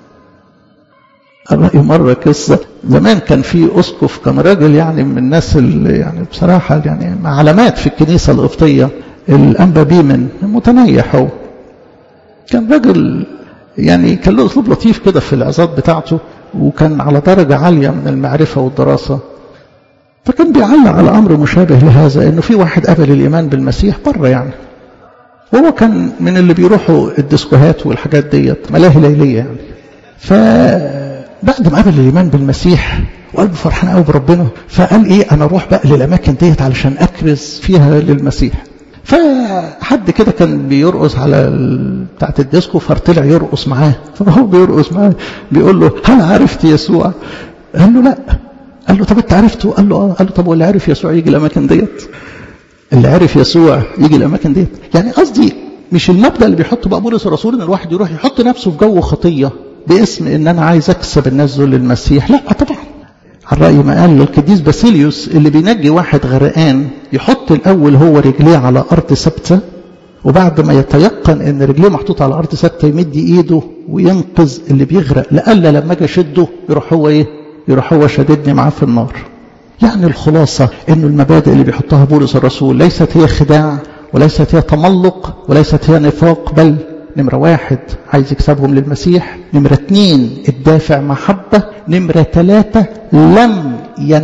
الرأي مرة قصة زمان كان في أسقف كان راجل يعني من الناس اللي يعني بصراحة يعني مع علامات في الكنيسة القبطية الأنبا بيمن متنيح هو كان راجل يعني كان له أسلوب لطيف كده في العظات بتاعته وكان على درجة عالية من المعرفة والدراسة فكان بيعلق على أمر مشابه لهذا إنه في واحد قبل الإيمان بالمسيح بره يعني وهو كان من اللي بيروحوا الديسكوهات والحاجات ديت ملاهي ليلية يعني ف بعد ما قبل الايمان بالمسيح وقلبه فرحان قوي بربنا فقال ايه انا اروح بقى للاماكن ديت علشان اكرز فيها للمسيح فحد كده كان بيرقص على بتاعه الديسكو فطلع يرقص معاه فهو بيرقص معاه بيقول له هل عرفت يسوع قال له لا قال له طب انت عرفته قال له اه قال له طب واللي عرف يسوع يجي الاماكن ديت اللي عرف يسوع يجي الاماكن ديت يعني قصدي مش المبدا اللي بيحطه بقى بولس الرسول ان الواحد يروح يحط نفسه في جو خطيه باسم ان انا عايز اكسب الناس دول للمسيح لا طبعا على راي ما قال القديس باسيليوس اللي بينجي واحد غرقان يحط الاول هو رجليه على ارض ثابته وبعد ما يتيقن ان رجليه محطوطه على ارض ثابته يمد ايده وينقذ اللي بيغرق لألا لما اجي اشده يروح هو ايه يروح هو شددني معاه في النار يعني الخلاصة انه المبادئ اللي بيحطها بولس الرسول ليست هي خداع وليست هي تملق وليست هي نفاق بل نمرة واحد عايز يكسبهم للمسيح نمرة اتنين الدافع محبة نمرة ثلاثة لم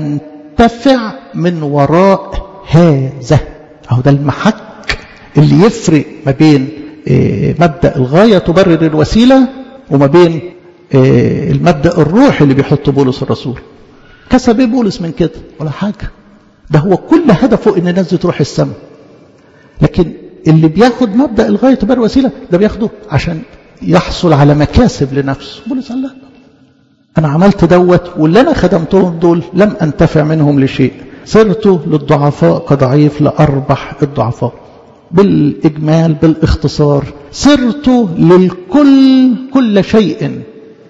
ينتفع من وراء هذا اهو ده المحك اللي يفرق ما بين مبدأ الغاية تبرر الوسيلة وما بين المبدأ الروحي اللي بيحطه بولس الرسول كسب ايه بولس من كده ولا حاجة ده هو كل هدفه ان الناس دي تروح السماء لكن اللي بياخد مبدأ الغاية تبرر الوسيلة ده بياخده عشان يحصل على مكاسب لنفسه بولس قال لا انا عملت دوت واللي انا خدمتهم دول لم انتفع منهم لشيء صرت للضعفاء كضعيف لأربح الضعفاء بالإجمال بالاختصار صرت للكل كل شيء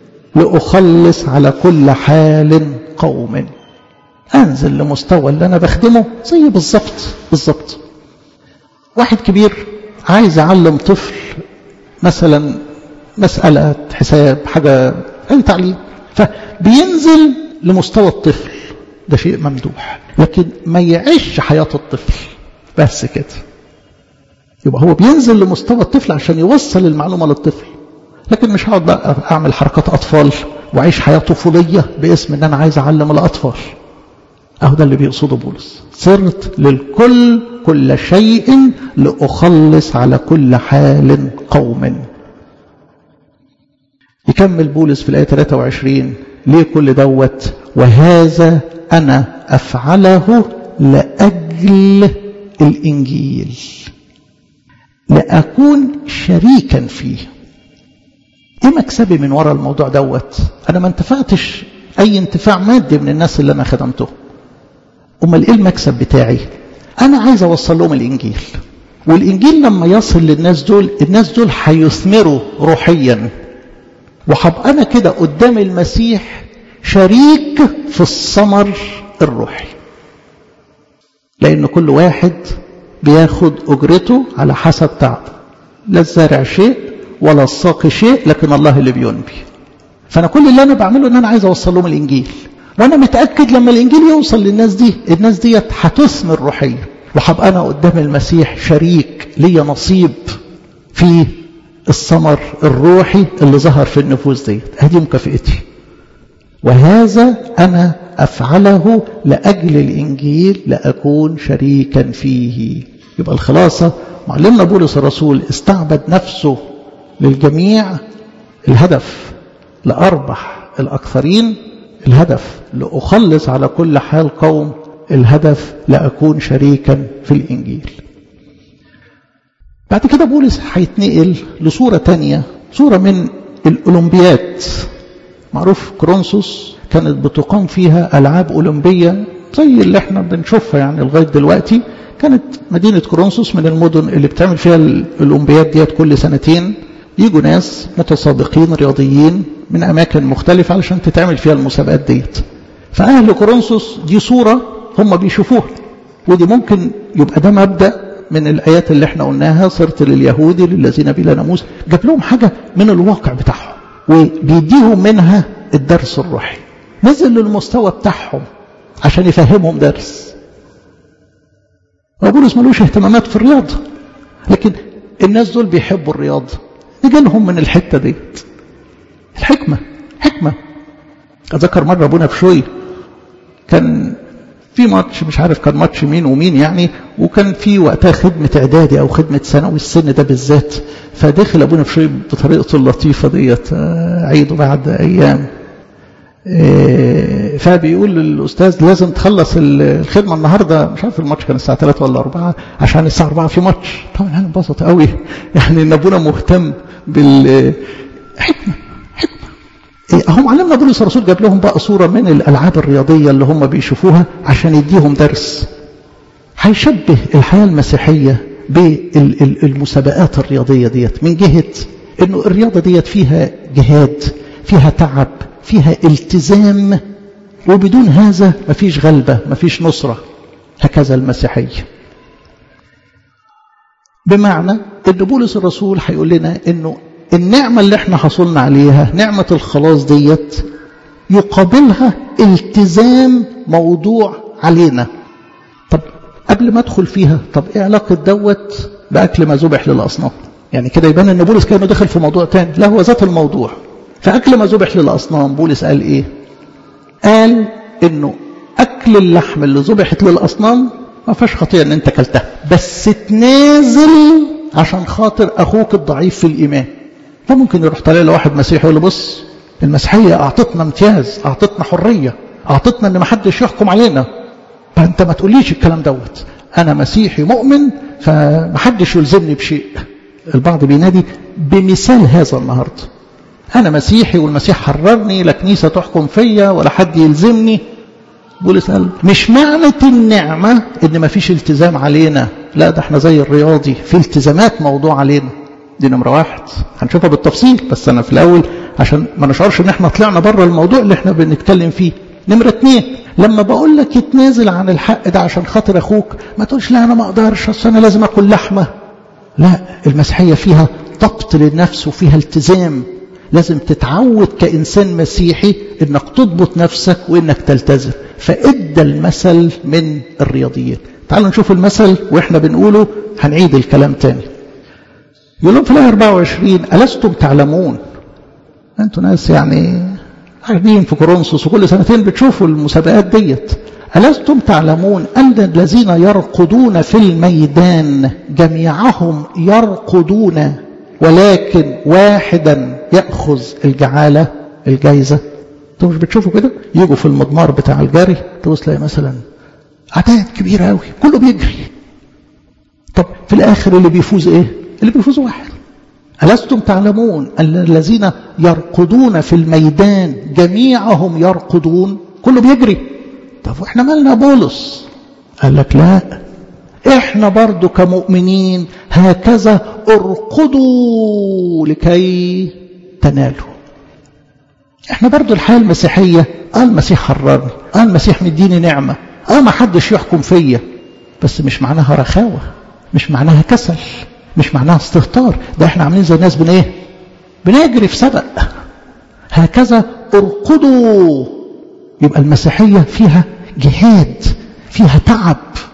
لأخلص على كل حال قوم أنزل لمستوى اللي أنا بخدمه زي بالظبط بالظبط واحد كبير عايز يعلم طفل مثلا مسألة حساب حاجة أي تعليم فبينزل لمستوى الطفل ده شيء ممدوح لكن ما يعيش حياة الطفل بس كده يبقى هو بينزل لمستوى الطفل عشان يوصل المعلومة للطفل لكن مش هقعد بقى اعمل حركات اطفال واعيش حياة طفولية باسم ان انا عايز اعلم الاطفال اهو ده اللي بيقصده بولس صرت للكل كل شيء لأخلص على كل حال قوم يكمل بولس في الآية 23 ليه كل دوت وهذا أنا أفعله لأجل الإنجيل لأكون شريكا فيه ايه مكسبي من وراء الموضوع دوت انا ما انتفعتش اي انتفاع مادي من الناس اللي انا خدمته امال ايه المكسب بتاعي انا عايز اوصل لهم الانجيل والانجيل لما يصل للناس دول الناس دول هيثمروا روحيا وهبقى انا كده قدام المسيح شريك في الثمر الروحي لان كل واحد بياخد اجرته على حسب تعبه لا الزارع شيء ولا الساقي شيء لكن الله اللي بينبي فانا كل اللي انا بعمله ان انا عايز اوصل لهم الانجيل وانا متاكد لما الانجيل يوصل للناس دي الناس ديت هتثمر روحيا وهبقى انا قدام المسيح شريك ليا نصيب في الثمر الروحي اللي ظهر في النفوس ديت هذه مكافئتي وهذا انا افعله لاجل الانجيل لاكون شريكا فيه يبقى الخلاصه معلمنا بولس الرسول استعبد نفسه للجميع الهدف لأربح الأكثرين الهدف لأخلص على كل حال قوم الهدف لأكون شريكا في الإنجيل بعد كده بولس هيتنقل لصورة تانية صورة من الأولمبياد معروف كرونسوس كانت بتقام فيها ألعاب أولمبية زي اللي احنا بنشوفها يعني لغاية دلوقتي كانت مدينة كرونسوس من المدن اللي بتعمل فيها الأولمبياد ديت كل سنتين يجوا ناس متسابقين رياضيين من أماكن مختلفة علشان تتعمل فيها المسابقات ديت فأهل كورنثوس دي صورة هم بيشوفوها ودي ممكن يبقى ده مبدأ من الآيات اللي احنا قلناها صرت لليهود للذين بلا ناموس جاب لهم حاجة من الواقع بتاعهم وبيديهم منها الدرس الروحي نزل للمستوى بتاعهم عشان يفهمهم درس وبولس ملوش اهتمامات في الرياضة لكن الناس دول بيحبوا الرياضة يجي لهم من الحتة ديت الحكمة حكمة أذكر مرة أبونا بشوي كان في ماتش مش عارف كان ماتش مين ومين يعني وكان في وقتها خدمة إعدادي أو خدمة ثانوي السن ده بالذات فدخل أبونا بشوي بطريقته اللطيفة ديت عيده بعد أيام فبيقول للأستاذ لازم تخلص الخدمة النهاردة مش عارف الماتش كان الساعة 3 ولا 4 عشان الساعة 4 في ماتش طبعا أنا انبسط قوي يعني إن أبونا مهتم بالحكمة حكمة هم علمنا بولس الرسول جاب لهم بقى صورة من الألعاب الرياضية اللي هم بيشوفوها عشان يديهم درس هيشبه الحياة المسيحية بالمسابقات الرياضية ديت من جهة انه الرياضة ديت فيها جهاد فيها تعب فيها التزام وبدون هذا مفيش غلبة مفيش نصرة هكذا المسيحية بمعنى ان بولس الرسول هيقول لنا انه النعمة اللي احنا حصلنا عليها نعمة الخلاص ديت يقابلها التزام موضوع علينا طب قبل ما ادخل فيها طب ايه علاقة دوت بأكل ما ذبح للأصنام يعني كده يبان ان بولس كانه دخل في موضوع تاني لا هو ذات الموضوع فأكل ما ذبح للأصنام بولس قال ايه قال انه أكل اللحم اللي ذبحت للأصنام ما فيهاش خطيئة ان انت اكلتها بس تنازل عشان خاطر اخوك الضعيف في الايمان فممكن يروح طالع له واحد مسيحي يقول له بص المسيحيه اعطتنا امتياز اعطتنا حريه اعطتنا ان ما حدش يحكم علينا فانت ما تقوليش الكلام دوت انا مسيحي مؤمن فما حدش يلزمني بشيء البعض بينادي بمثال هذا النهارده انا مسيحي والمسيح حررني لا كنيسه تحكم فيا ولا حد يلزمني بولس قال مش معنى النعمة ان ما فيش التزام علينا لا ده احنا زي الرياضي في التزامات موضوع علينا دي نمرة واحد هنشوفها بالتفصيل بس انا في الاول عشان ما نشعرش ان احنا طلعنا بره الموضوع اللي احنا بنتكلم فيه نمرة اتنين لما بقول لك يتنازل عن الحق ده عشان خاطر اخوك ما تقولش لا انا ما اقدرش اصل انا لازم اكل لحمة لا المسيحية فيها ضبط للنفس وفيها التزام لازم تتعود كإنسان مسيحي انك تضبط نفسك وانك تلتزم فادى المثل من الرياضيين تعالوا نشوف المثل واحنا بنقوله هنعيد الكلام تاني يقولون في الآية 24 ألستم تعلمون أنتوا ناس يعني قاعدين في كورنثوس وكل سنتين بتشوفوا المسابقات ديت ألستم تعلمون أن الذين يرقدون في الميدان جميعهم يرقدون ولكن واحدا يأخذ الجعالة الجايزة انتوا مش بتشوفوا كده يجوا في المضمار بتاع الجري تبص تلاقي مثلا عدد كبيرة قوي كله بيجري طب في الآخر اللي بيفوز إيه اللي بيفوز واحد ألستم تعلمون أن الذين يرقدون في الميدان جميعهم يرقدون كله بيجري طب واحنا مالنا بولس قال لك لا احنا برضو كمؤمنين هكذا ارقدوا لكي تنالوا احنا برضو الحياة المسيحية اه المسيح حررني اه المسيح مديني نعمة اه ما حدش يحكم فيا بس مش معناها رخاوة مش معناها كسل مش معناها استهتار ده احنا عاملين زي الناس بن ايه بنجري في سبق هكذا ارقدوا يبقى المسيحية فيها جهاد فيها تعب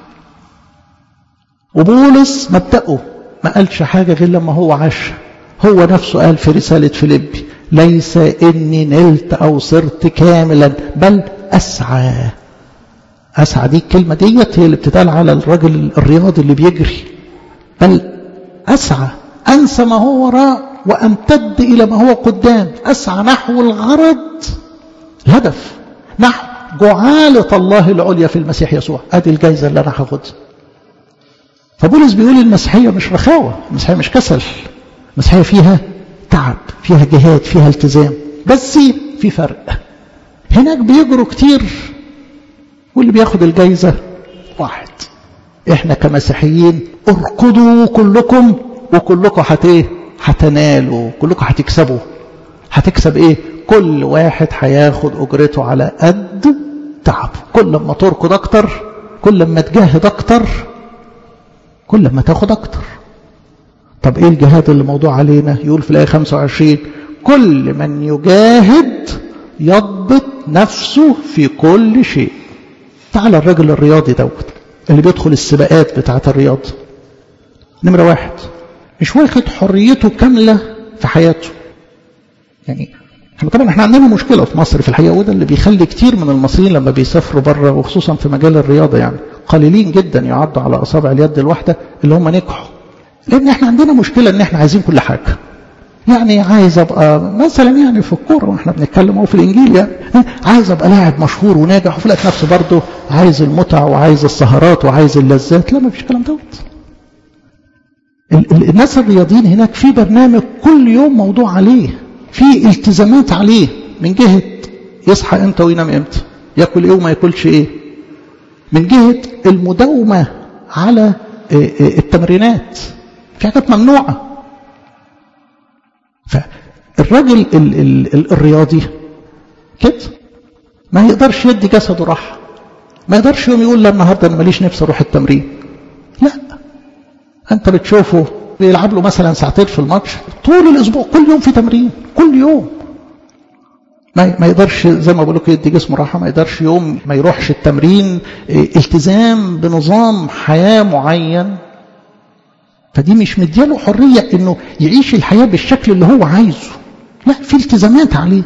وبولس مبدأه ما قالش حاجة غير لما هو عاش هو نفسه قال في رسالة فيليبي ليس إني نلت أو صرت كاملا بل أسعى أسعى دي الكلمة ديت هي اللي بتتقال على الرجل الرياضي اللي بيجري بل أسعى أنسى ما هو وراء وأمتد إلى ما هو قدام أسعى نحو الغرض الهدف نحو جعالة الله العليا في المسيح يسوع ادي الجايزة اللي انا هاخدها فبولس بيقول المسيحية مش رخاوة المسيحية مش كسل المسيحية فيها تعب فيها جهاد فيها التزام بس في فرق هناك بيجروا كتير واللي بياخد الجايزة واحد احنا كمسيحيين اركضوا كلكم وكلكم هت ايه هتنالوا كلكم هتكسبوا هتكسب ايه كل واحد هياخد اجرته على قد تعب كل ما تركض اكتر كل ما تجاهد اكتر كل ما تاخد اكتر طب ايه الجهاد اللي موضوع علينا يقول في الايه 25 كل من يجاهد يضبط نفسه في كل شيء تعال الراجل الرياضي دوت اللي بيدخل السباقات بتاعه الرياضه نمره واحد مش واخد حريته كامله في حياته يعني احنا طبعا احنا عندنا مشكله في مصر في الحقيقه وده اللي بيخلي كتير من المصريين لما بيسافروا بره وخصوصا في مجال الرياضه يعني قليلين جدا يعدوا على اصابع اليد الواحده اللي هم نجحوا لان احنا عندنا مشكله ان احنا عايزين كل حاجه يعني عايز ابقى مثلا يعني في الكوره واحنا بنتكلم او في الانجيل يعني عايز ابقى لاعب مشهور وناجح وفي الوقت نفسه برضه عايز المتع وعايز السهرات وعايز اللذات لا ما فيش الكلام دوت الناس الرياضيين هناك في برنامج كل يوم موضوع عليه في التزامات عليه من جهة يصحى امتى وينام امتى ياكل ايه وما ياكلش ايه من جهة المداومة على التمرينات في حاجات ممنوعة فالراجل ال ال الرياضي كده ما يقدرش يدي جسده راحة ما يقدرش يوم يقول لا النهاردة أنا ماليش نفسي أروح التمرين لا أنت بتشوفه بيلعب له مثلا ساعتين في الماتش طول الأسبوع كل يوم في تمرين كل يوم ما ما يقدرش زي ما بقول لكم يدي جسمه راحه ما يقدرش يوم ما يروحش التمرين التزام بنظام حياه معين فدي مش مدياله حريه انه يعيش الحياه بالشكل اللي هو عايزه لا في التزامات عليه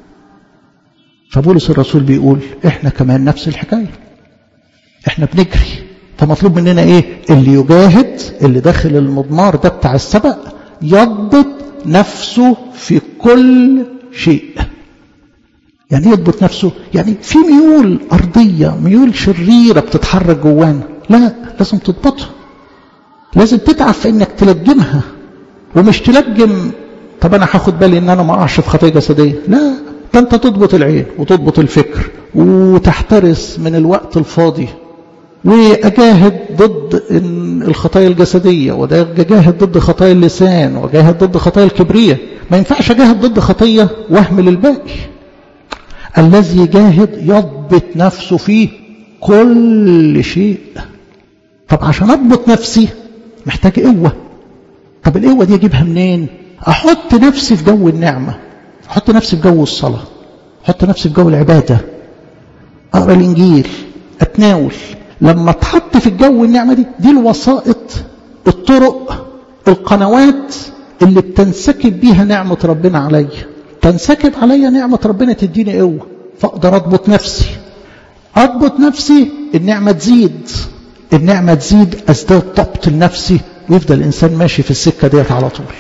فبولس الرسول بيقول احنا كمان نفس الحكايه احنا بنجري فمطلوب مننا ايه اللي يجاهد اللي داخل المضمار ده بتاع السبق يضبط نفسه في كل شيء يعني يضبط نفسه يعني في ميول أرضية ميول شريرة بتتحرك جوانا لا لازم تضبطها لازم تتعب في انك تلجمها ومش تلجم طب انا هاخد بالي ان انا ما اقعش في خطيه جسديه لا ده انت تضبط العين وتضبط الفكر وتحترس من الوقت الفاضي واجاهد ضد الخطايا الجسديه واجاهد ضد خطايا اللسان واجاهد ضد خطايا الكبريه ما ينفعش اجاهد ضد خطيه واهمل الباقي الذي يجاهد يضبط نفسه في كل شيء طب عشان اضبط نفسي محتاج قوة طب القوة دي اجيبها منين احط نفسي في جو النعمة احط نفسي في جو الصلاة احط نفسي في جو العبادة اقرا الانجيل اتناول لما اتحط في الجو النعمة دي دي الوسائط الطرق القنوات اللي بتنسكب بيها نعمة ربنا عليا تنسكب عليا نعمة ربنا تديني قوة فأقدر أضبط نفسي أضبط نفسي النعمة تزيد النعمة تزيد أزداد ضبط لنفسي ويفضل الإنسان ماشي في السكة ديت على طول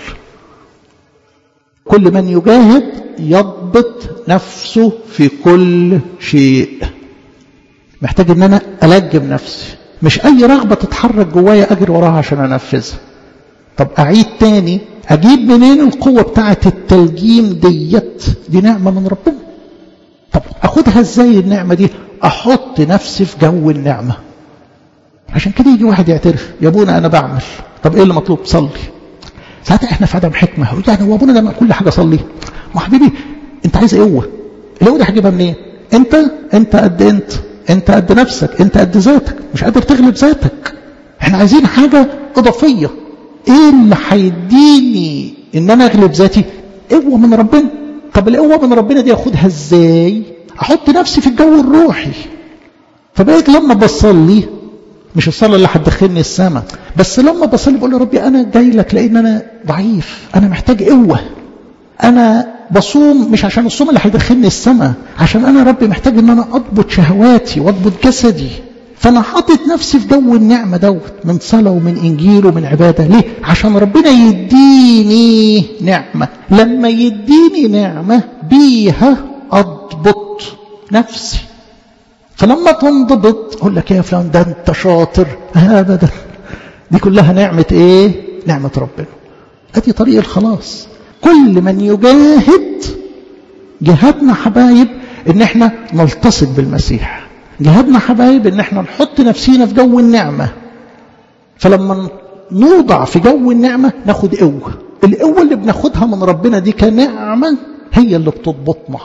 كل من يجاهد يضبط نفسه في كل شيء محتاج ان انا الجم نفسي مش اي رغبة تتحرك جوايا اجري وراها عشان انفذها طب اعيد تاني اجيب منين القوة بتاعت التلجيم ديت دي نعمة من ربنا طب اخدها ازاي النعمة دي احط نفسي في جو النعمة عشان كده يجي واحد يعترف يا ابونا انا بعمل طب ايه اللي مطلوب صلي ساعتها احنا في عدم حكمة يعني هو ابونا لما كل حاجة صلي ما حبيبي انت عايز قوة القوة دي هتجيبها منين انت انت قد انت انت قد نفسك انت قد ذاتك مش قادر تغلب ذاتك احنا عايزين حاجة اضافية ايه اللي هيديني ان انا اغلب ذاتي قوة من ربنا طب القوة من ربنا دي اخدها ازاي احط نفسي في الجو الروحي فبقيت لما بصلي مش الصلاة اللي هتدخلني السماء بس لما بصلي بقول يا ربي انا جاي لك لان انا ضعيف انا محتاج قوة انا بصوم مش عشان الصوم اللي هيدخلني السماء عشان انا ربي محتاج ان انا اضبط شهواتي واضبط جسدي فانا حاطط نفسي في جو النعمه دوت من صلاه ومن انجيل ومن عباده ليه عشان ربنا يديني نعمه لما يديني نعمه بيها اضبط نفسي فلما تنضبط اقول لك يا فلان ده انت شاطر ابدا دي كلها نعمه ايه نعمه ربنا ادي طريق الخلاص كل من يجاهد جهادنا حبايب ان احنا نلتصق بالمسيح جهادنا حبايب ان احنا نحط نفسينا في جو النعمة فلما نوضع في جو النعمة ناخد قوة القوة اللي بناخدها من ربنا دي كنعمة هي اللي بتضبطنا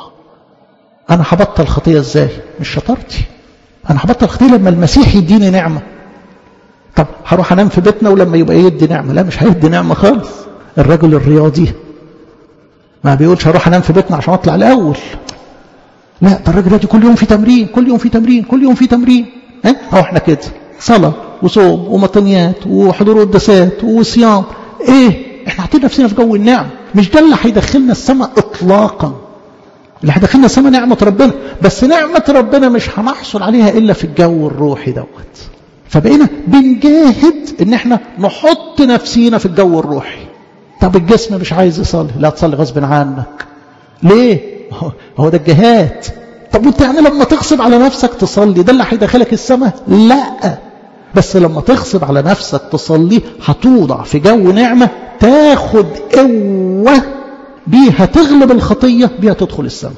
انا هبطل خطية ازاي مش شطارتي انا هبطل خطية لما المسيح يديني نعمة طب هروح انام في بيتنا ولما يبقى يدي نعمة لا مش هيدي نعمة خالص الرجل الرياضي ما بيقولش هروح انام في بيتنا عشان اطلع الاول لا ده الراجل دلوقتي كل يوم في تمرين كل يوم في تمرين كل يوم في تمرين ها اهو احنا كده صلاه وصوم ومطنيات وحضور قداسات وصيام ايه احنا حاطين نفسنا في جو النعم مش ده اللي هيدخلنا السماء اطلاقا اللي هيدخلنا السماء نعمه ربنا بس نعمه ربنا مش هنحصل عليها الا في الجو الروحي دوت فبقينا بنجاهد ان احنا نحط نفسينا في الجو الروحي طب الجسم مش عايز يصلي لا تصلي غصب عنك ليه هو ده الجهاد طب وانت يعني لما تغصب على نفسك تصلي ده اللي هيدخلك السماء لا بس لما تغصب على نفسك تصلي هتوضع في جو نعمة تاخد قوة بيها تغلب الخطية بيها تدخل السماء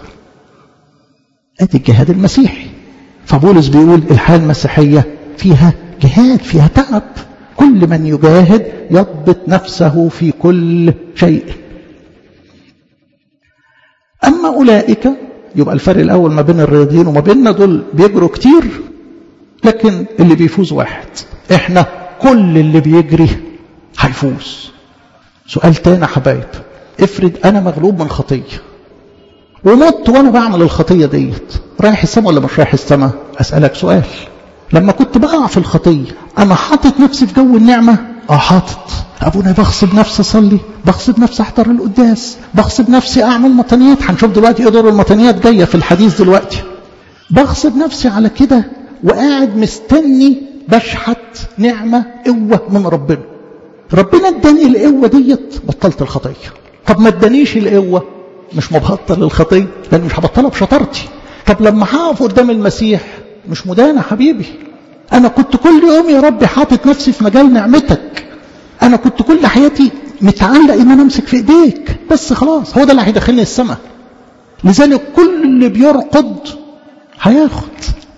ادي الجهاد المسيحي فبولس بيقول الحياة المسيحية فيها جهاد فيها تعب كل من يجاهد يضبط نفسه في كل شيء أما أولئك يبقى الفرق الأول ما بين الرياضيين وما بيننا دول بيجروا كتير لكن اللي بيفوز واحد احنا كل اللي بيجري هيفوز سؤال تاني يا حبايب افرض انا مغلوب من خطيه ومت وانا بعمل الخطيه ديت رايح السما ولا مش رايح السما اسالك سؤال لما كنت بقع في الخطيه انا حاطط نفسي في جو النعمه اه حاطط ابونا بغصب نفسي اصلي بغصب نفسي احضر القداس بغصب نفسي اعمل مطنيات هنشوف دلوقتي ايه دور المطنيات جايه في الحديث دلوقتي بغصب نفسي على كده وقاعد مستني بشحت نعمه قوه من ربنا ربنا اداني القوه ديت بطلت الخطيه طب ما ادانيش القوه مش مبطل الخطيه لان مش هبطلها بشطارتي طب لما هقف قدام المسيح مش مدانه حبيبي انا كنت كل يوم يا رب حاطط نفسي في مجال نعمتك انا كنت كل حياتي متعلق ان انا امسك في ايديك بس خلاص هو ده اللي هيدخلني السماء لذلك كل اللي بيرقد هياخد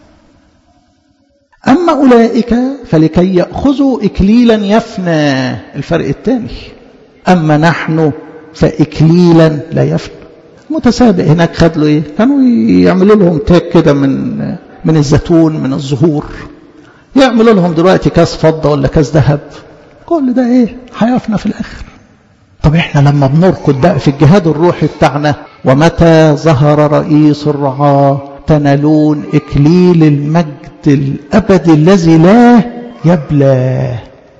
أما أولئك فلكي يأخذوا إكليلا يفنى الفرق الثاني أما نحن فإكليلا لا يفنى متسابق هناك خد له إيه كانوا يعملوا لهم تاج كده من من الزيتون من الزهور يعملوا لهم دلوقتي كاس فضة ولا كاس ذهب كل ده إيه هيفنى في الآخر طب إحنا لما بنركض بقى في الجهاد الروحي بتاعنا ومتى ظهر رئيس الرعاة تنالون إكليل المجد الأبدي الذي لا يبلى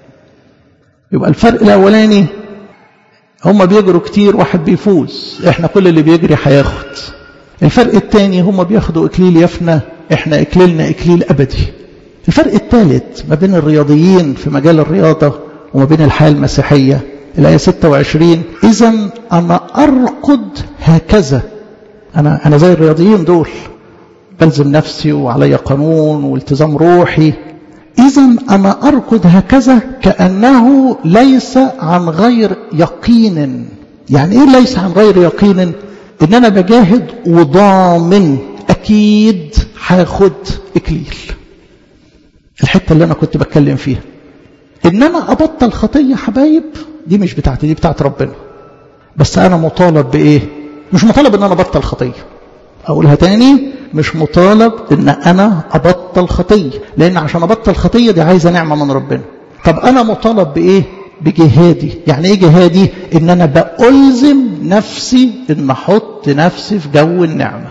يبقى الفرق الأولاني هم بيجروا كتير واحد بيفوز احنا كل اللي بيجري هياخد الفرق الثاني هم بياخدوا إكليل يفنى احنا إكليلنا إكليل أبدي الفرق الثالث ما بين الرياضيين في مجال الرياضة وما بين الحياة المسيحية الآية 26 إذا أنا أرقد هكذا أنا أنا زي الرياضيين دول بلزم نفسي وعلي قانون والتزام روحي إذا أنا أركض هكذا كأنه ليس عن غير يقين يعني إيه ليس عن غير يقين إن أنا بجاهد وضامن أكيد هاخد إكليل الحتة اللي أنا كنت بتكلم فيها إن أنا أبطل خطية حبايب دي مش بتاعتي دي بتاعت ربنا بس أنا مطالب بإيه مش مطالب إن أنا أبطل خطية أقولها تاني مش مطالب ان انا ابطل خطيه لان عشان ابطل خطيه دي عايزه نعمه من ربنا طب انا مطالب بايه بجهادي يعني ايه جهادي ان انا بألزم نفسي ان احط نفسي في جو النعمه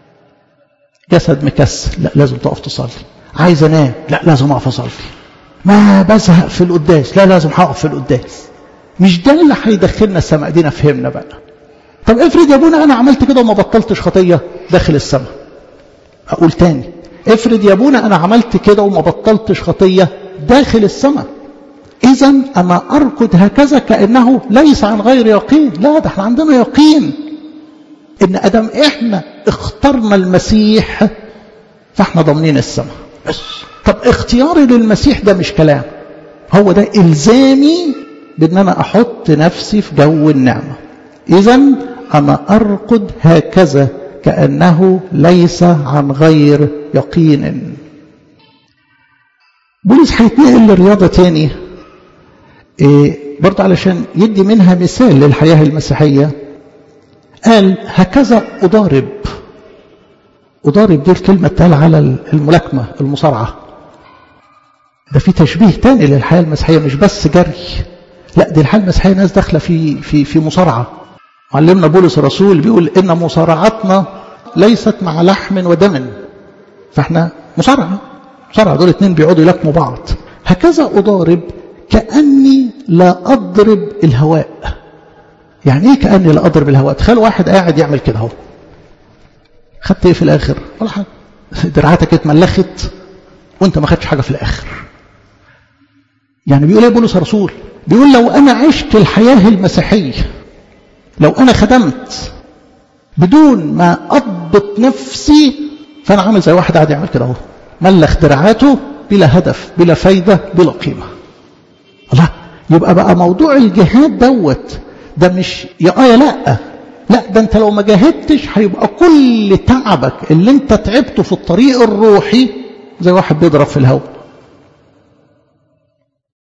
جسد مكسل لا لازم تقف تصلي عايز انام لا لازم اقف اصلي ما بزهق في القداس لا لازم هقف في القداس مش ده اللي هيدخلنا السماء دينا فهمنا بقى طب افرض يا ابونا انا عملت كده وما بطلتش خطيه داخل السماء اقول تاني افرض يا ابونا انا عملت كده وما بطلتش خطيه داخل السماء اذا انا اركض هكذا كانه ليس عن غير يقين لا ده احنا عندنا يقين ان ادم احنا اخترنا المسيح فاحنا ضامنين السماء بس طب اختياري للمسيح ده مش كلام هو ده الزامي بان انا احط نفسي في جو النعمه اذا انا ارقد هكذا كانه ليس عن غير يقين بولس هيتنقل للرياضه تاني إيه برضه علشان يدي منها مثال للحياه المسيحيه قال هكذا اضارب اضارب دي الكلمه اتقال على الملاكمه المصارعه ده في تشبيه تاني للحياه المسيحيه مش بس جري لا دي الحياه المسيحيه ناس داخله في في في مصارعه معلمنا بولس الرسول بيقول ان مصارعتنا ليست مع لحم ودم فاحنا مصارعه مصارعه دول اتنين بيقعدوا يلاكموا بعض هكذا اضارب كاني لا اضرب الهواء يعني ايه كاني لا اضرب الهواء تخيل واحد قاعد يعمل كده اهو خدت ايه في الاخر ولا حاجه دراعاتك اتملخت وانت ما خدتش حاجه في الاخر يعني بيقول ايه بولس الرسول بيقول لو انا عشت الحياه المسيحيه لو انا خدمت بدون ما اضبط نفسي فانا عامل زي واحد قاعد يعمل كده اهو ملخ دراعاته بلا هدف بلا فايده بلا قيمه الله يبقى بقى موضوع الجهاد دوت ده مش يا اه يا لا لا ده انت لو ما جاهدتش هيبقى كل تعبك اللي انت تعبته في الطريق الروحي زي واحد بيضرب في الهواء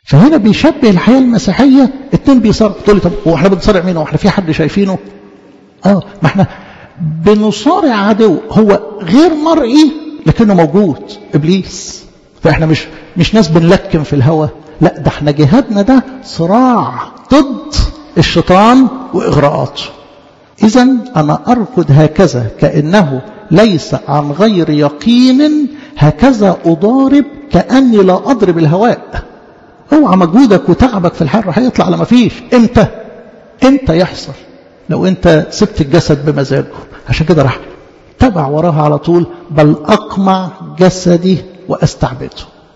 فهنا بيشبه الحياة المسيحية اتنين بيصارع تقول لي طب هو احنا بنصارع مين هو احنا في حد شايفينه اه ما احنا بنصارع عدو هو غير مرئي لكنه موجود ابليس فاحنا مش مش ناس بنلكم في الهوى لا ده احنا جهادنا ده صراع ضد الشيطان واغراءاته اذا انا اركض هكذا كانه ليس عن غير يقين هكذا اضارب كاني لا اضرب الهواء اوعى مجهودك وتعبك في الحر هيطلع على ما فيش امتى امتى يحصل لو انت سبت الجسد بمزاجه عشان كده راح تبع وراها على طول بل اقمع جسدي واستعبده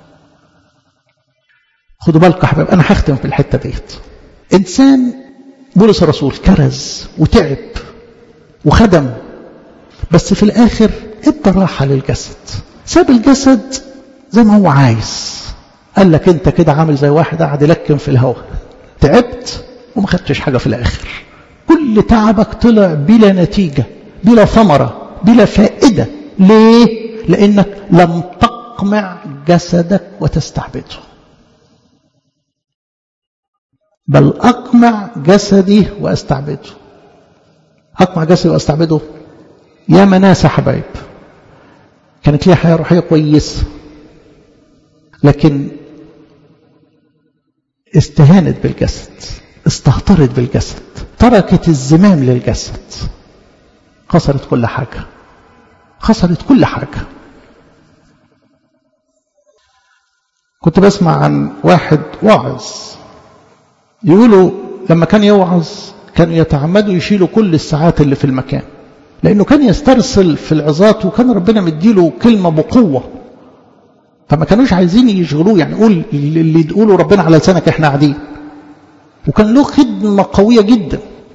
خدوا بالكم يا حبايب انا هختم في الحته ديت انسان بولس الرسول كرز وتعب وخدم بس في الاخر ادى راحه للجسد ساب الجسد زي ما هو عايز قال لك انت كده عامل زي واحد قاعد يلكم في الهواء تعبت وما خدتش حاجه في الاخر كل تعبك طلع بلا نتيجه بلا ثمره بلا فائده ليه لانك لم تقمع جسدك وتستعبده بل اقمع جسدي واستعبده اقمع جسدي واستعبده يا مناس يا حبايب كانت ليها حياه روحيه كويسه لكن استهانت بالجسد استهترت بالجسد تركت الزمام للجسد خسرت كل حاجة خسرت كل حاجة كنت بسمع عن واحد واعظ يقولوا لما كان يوعظ كانوا يتعمدوا يشيلوا كل الساعات اللي في المكان لأنه كان يسترسل في العظات وكان ربنا مديله كلمة بقوة فما كانوش عايزين يشغلوه يعني قول اللي تقوله ربنا على لسانك احنا قاعدين وكان له خدمة قوية جدا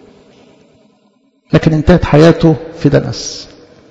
لكن انتهت حياته في دنس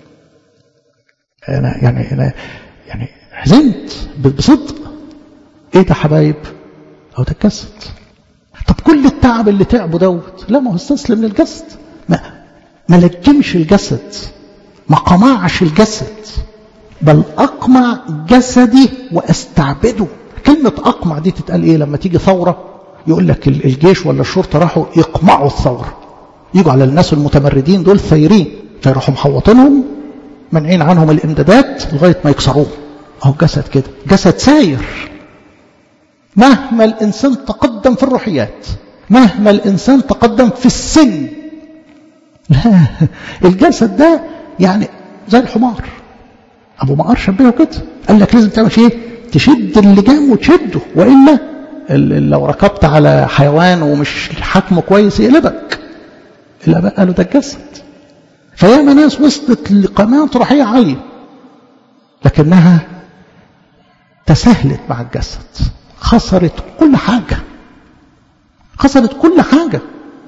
انا يعني انا يعني حزنت بصدق ايه ده حبايب او ده الجسد طب كل التعب اللي تعبه دوت لا ما هو استسلم للجسد ما ما لجمش الجسد ما قمعش الجسد بل أقمع جسدي وأستعبده كلمة أقمع دي تتقال إيه لما تيجي ثورة يقول لك الجيش ولا الشرطة راحوا يقمعوا الثورة يجوا على الناس المتمردين دول ثايرين فيروحوا محوطينهم منعين عنهم الامدادات لغاية ما يكسروهم أهو جسد كده جسد ساير مهما الإنسان تقدم في الروحيات مهما الإنسان تقدم في السن لا الجسد ده يعني زي الحمار ابو مقار شبهه كده قال لك لازم تعمل ايه تشد اللجام وتشده والا لو ركبت على حيوان ومش حكمه كويس يقلبك الاباء قالوا ده الجسد فياما ناس وصلت لقامات روحيه عاليه لكنها تساهلت مع الجسد خسرت كل حاجه خسرت كل حاجه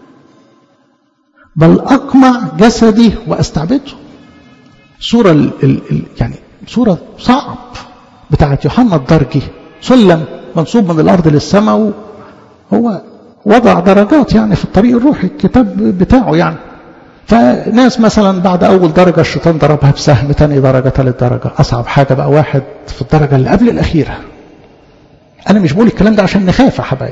بل اقمع جسدي واستعبده صورة ال ال ال يعني صورة صعب بتاعت يوحنا الدرجي سلم منصوب من الأرض للسماء هو وضع درجات يعني في الطريق الروحي الكتاب بتاعه يعني فناس مثلا بعد أول درجة الشيطان ضربها بسهم تاني درجة ثالث درجة أصعب حاجة بقى واحد في الدرجة اللي قبل الأخيرة أنا مش بقول الكلام ده عشان نخاف يا حبايب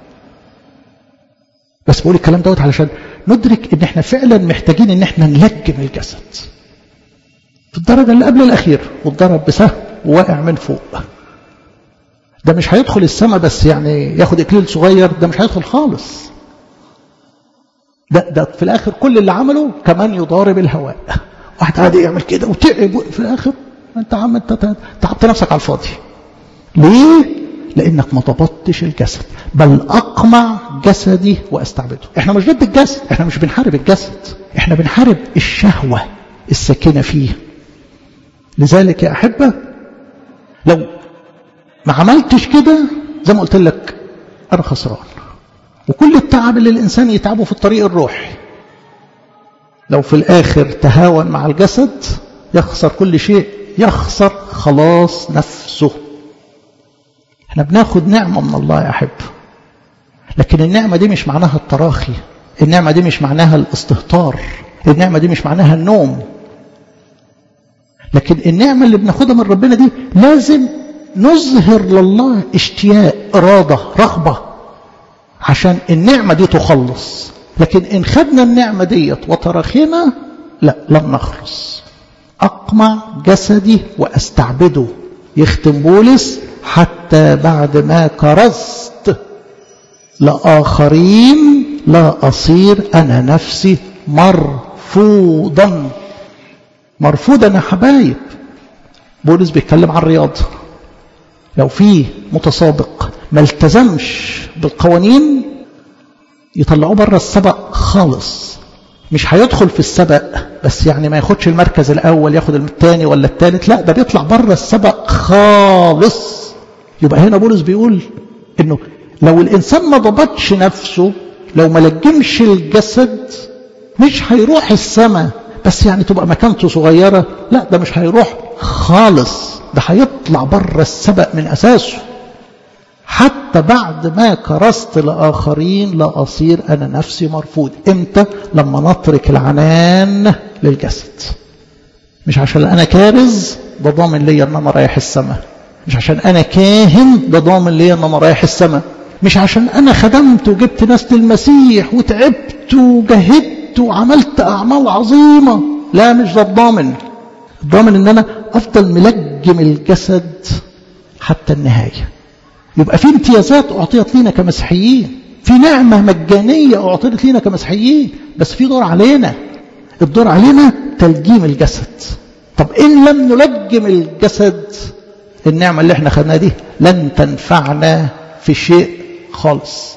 بس بقول الكلام دوت علشان ندرك ان احنا فعلا محتاجين ان احنا نلجم الجسد في الدرجة اللي قبل الأخير واتضرب بسهم وواقع من فوق ده مش هيدخل السماء بس يعني ياخد إكليل صغير ده مش هيدخل خالص ده, ده في الآخر كل اللي عمله كمان يضارب الهواء واحد قاعد يعمل كده وتعب في الآخر أنت عم أنت تعبت نفسك على الفاضي ليه؟ لأنك ما ضبطتش الجسد بل أقمع جسدي وأستعبده احنا مش ضد الجسد احنا مش بنحارب الجسد احنا بنحارب الشهوة الساكنة فيه لذلك يا أحبة لو ما عملتش كده زي ما قلت لك أنا خسران وكل التعب اللي الإنسان يتعبه في الطريق الروحي لو في الآخر تهاون مع الجسد يخسر كل شيء يخسر خلاص نفسه احنا بناخد نعمة من الله يا أحب لكن النعمة دي مش معناها التراخي النعمة دي مش معناها الاستهتار النعمة دي مش معناها النوم لكن النعمة اللي بناخدها من ربنا دي لازم نظهر لله اشتياق إرادة رغبة عشان النعمة دي تخلص لكن إن خدنا النعمة ديت وتراخينا لا لن نخلص أقمع جسدي وأستعبده يختم بولس حتى بعد ما كرست لآخرين لا أصير أنا نفسي مرفوضا مرفوضا يا حبايب بولس بيتكلم عن الرياضة لو في متسابق ما التزمش بالقوانين يطلعوه بره السبق خالص مش هيدخل في السبق بس يعني ما ياخدش المركز الاول ياخد الثاني ولا الثالث لا ده بيطلع بره السبق خالص يبقى هنا بولس بيقول انه لو الانسان ما ضبطش نفسه لو ما لجمش الجسد مش هيروح السماء بس يعني تبقى مكانته صغيره لا ده مش هيروح خالص ده هيطلع بره السبق من اساسه حتى بعد ما كرست لآخرين لا أصير أنا نفسي مرفوض إمتى لما نترك العنان للجسد مش عشان أنا كارز ده ضامن ليا أن أنا رايح السماء مش عشان أنا كاهن ده ضامن ليا أن أنا رايح السماء مش عشان أنا خدمت وجبت ناس للمسيح وتعبت وجهدت وعملت أعمال عظيمة لا مش ده الضامن الضامن أن أنا أفضل ملجم الجسد حتى النهايه يبقى في امتيازات أعطيت لنا كمسيحيين في نعمة مجانية أعطيت لنا كمسيحيين بس في دور علينا الدور علينا تلجيم الجسد طب إن لم نلجم الجسد النعمة اللي احنا خدناها دي لن تنفعنا في شيء خالص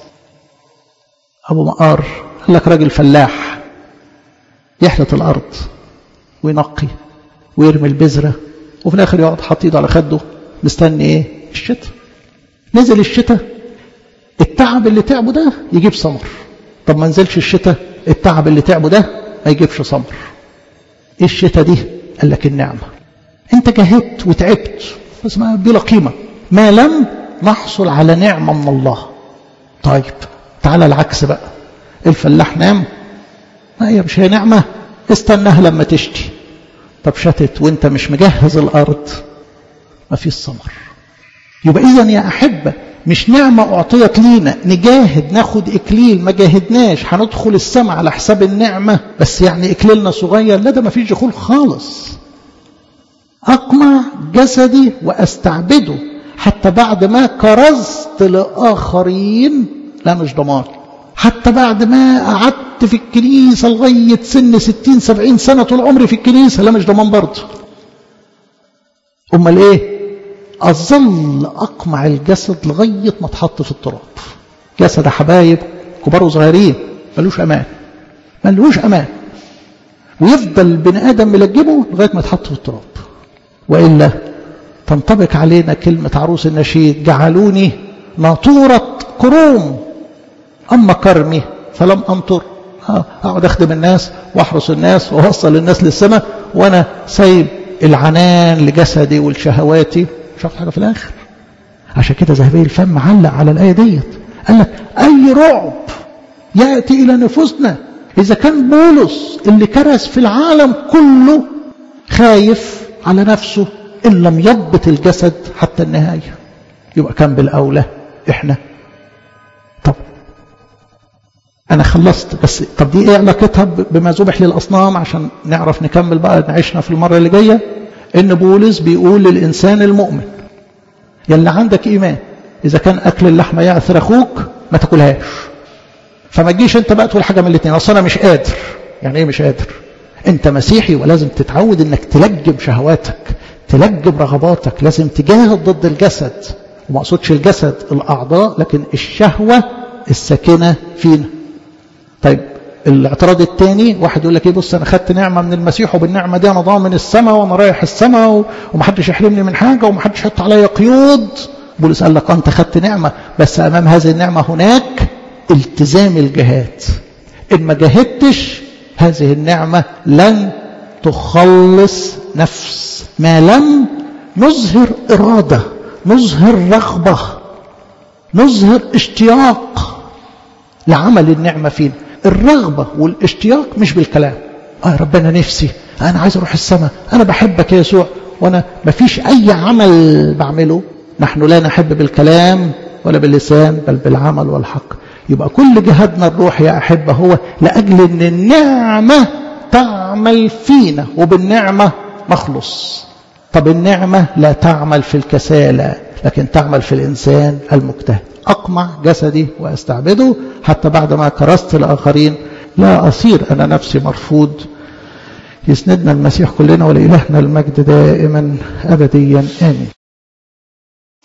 أبو مقار قال لك راجل فلاح يحلط الأرض وينقي ويرمي البذرة وفي الآخر يقعد حاطط ايده على خده مستني ايه الشتاء نزل الشتاء التعب اللي تعبه ده يجيب ثمر طب ما نزلش الشتاء التعب اللي تعبه ده ما يجيبش ثمر ايه الشتاء دي قال لك النعمة انت جهدت وتعبت بس ما بلا قيمة ما لم نحصل على نعمة من الله طيب تعالى العكس بقى الفلاح نام ما هي مش هي نعمة استناها لما تشتي طب شتت وانت مش مجهز الارض ما فيش ثمر يبقى إذا يا أحبة مش نعمة أعطيت لينا نجاهد ناخد إكليل ما جاهدناش هندخل السماء على حساب النعمة بس يعني إكليلنا صغير لا ده ما فيش دخول خالص أقمع جسدي وأستعبده حتى بعد ما كرزت لآخرين لا مش ضمان حتى بعد ما قعدت في الكنيسة لغاية سن ستين سبعين سنة طول عمري في الكنيسة لا مش ضمان برضه أمال إيه أظل أقمع الجسد لغاية ما اتحط في التراب جسد يا حبايب كبار وصغيرين ملوش أمان ملوش أمان ويفضل البني آدم ملجمه لغاية ما يتحط في التراب وإلا تنطبق علينا كلمة عروس النشيد جعلوني ناطورة كروم أما كرمي فلم أنطر أقعد أخدم الناس وأحرس الناس وأوصل الناس للسماء وأنا سايب العنان لجسدي ولشهواتي مش عارف حاجة في الآخر عشان كده ذهبي الفم علق على الآية ديت قال لك أي رعب يأتي إلى نفوسنا إذا كان بولس اللي كرس في العالم كله خايف على نفسه إن لم يضبط الجسد حتى النهاية يبقى كان بالأولى إحنا طب أنا خلصت بس طب دي إيه علاقتها بما ذبح للأصنام عشان نعرف نكمل بقى نعيشنا في المرة اللي جاية إن بولس بيقول للإنسان المؤمن يلي عندك إيمان إذا كان أكل اللحمة يعثر أخوك ما تاكلهاش فما تجيش أنت بقى تقول حاجة من الاثنين أصل أنا مش قادر يعني إيه مش قادر أنت مسيحي ولازم تتعود إنك تلجم شهواتك تلجم رغباتك لازم تجاهد ضد الجسد وما أقصدش الجسد الأعضاء لكن الشهوة الساكنة فينا طيب الاعتراض الثاني واحد يقول لك ايه بص انا خدت نعمه من المسيح وبالنعمه دي انا ضامن السماء وانا رايح السماء ومحدش يحرمني من حاجه ومحدش يحط عليا قيود بولس قال لك انت خدت نعمه بس امام هذه النعمه هناك التزام الجهاد ان ما جاهدتش هذه النعمه لن تخلص نفس ما لم نظهر اراده نظهر رغبه نظهر اشتياق لعمل النعمه فينا الرغبة والاشتياق مش بالكلام آه ربنا نفسي أنا عايز أروح السماء أنا بحبك يا يسوع وأنا مفيش أي عمل بعمله نحن لا نحب بالكلام ولا باللسان بل بالعمل والحق يبقى كل جهادنا الروح يا أحبة هو لأجل أن النعمة تعمل فينا وبالنعمة نخلص طب النعمة لا تعمل في الكسالى لكن تعمل في الإنسان المجتهد أقمع جسدي وأستعبده حتى بعد ما كرست الآخرين لا أصير أنا نفسي مرفوض يسندنا المسيح كلنا ولإلهنا المجد دائما أبديا آمين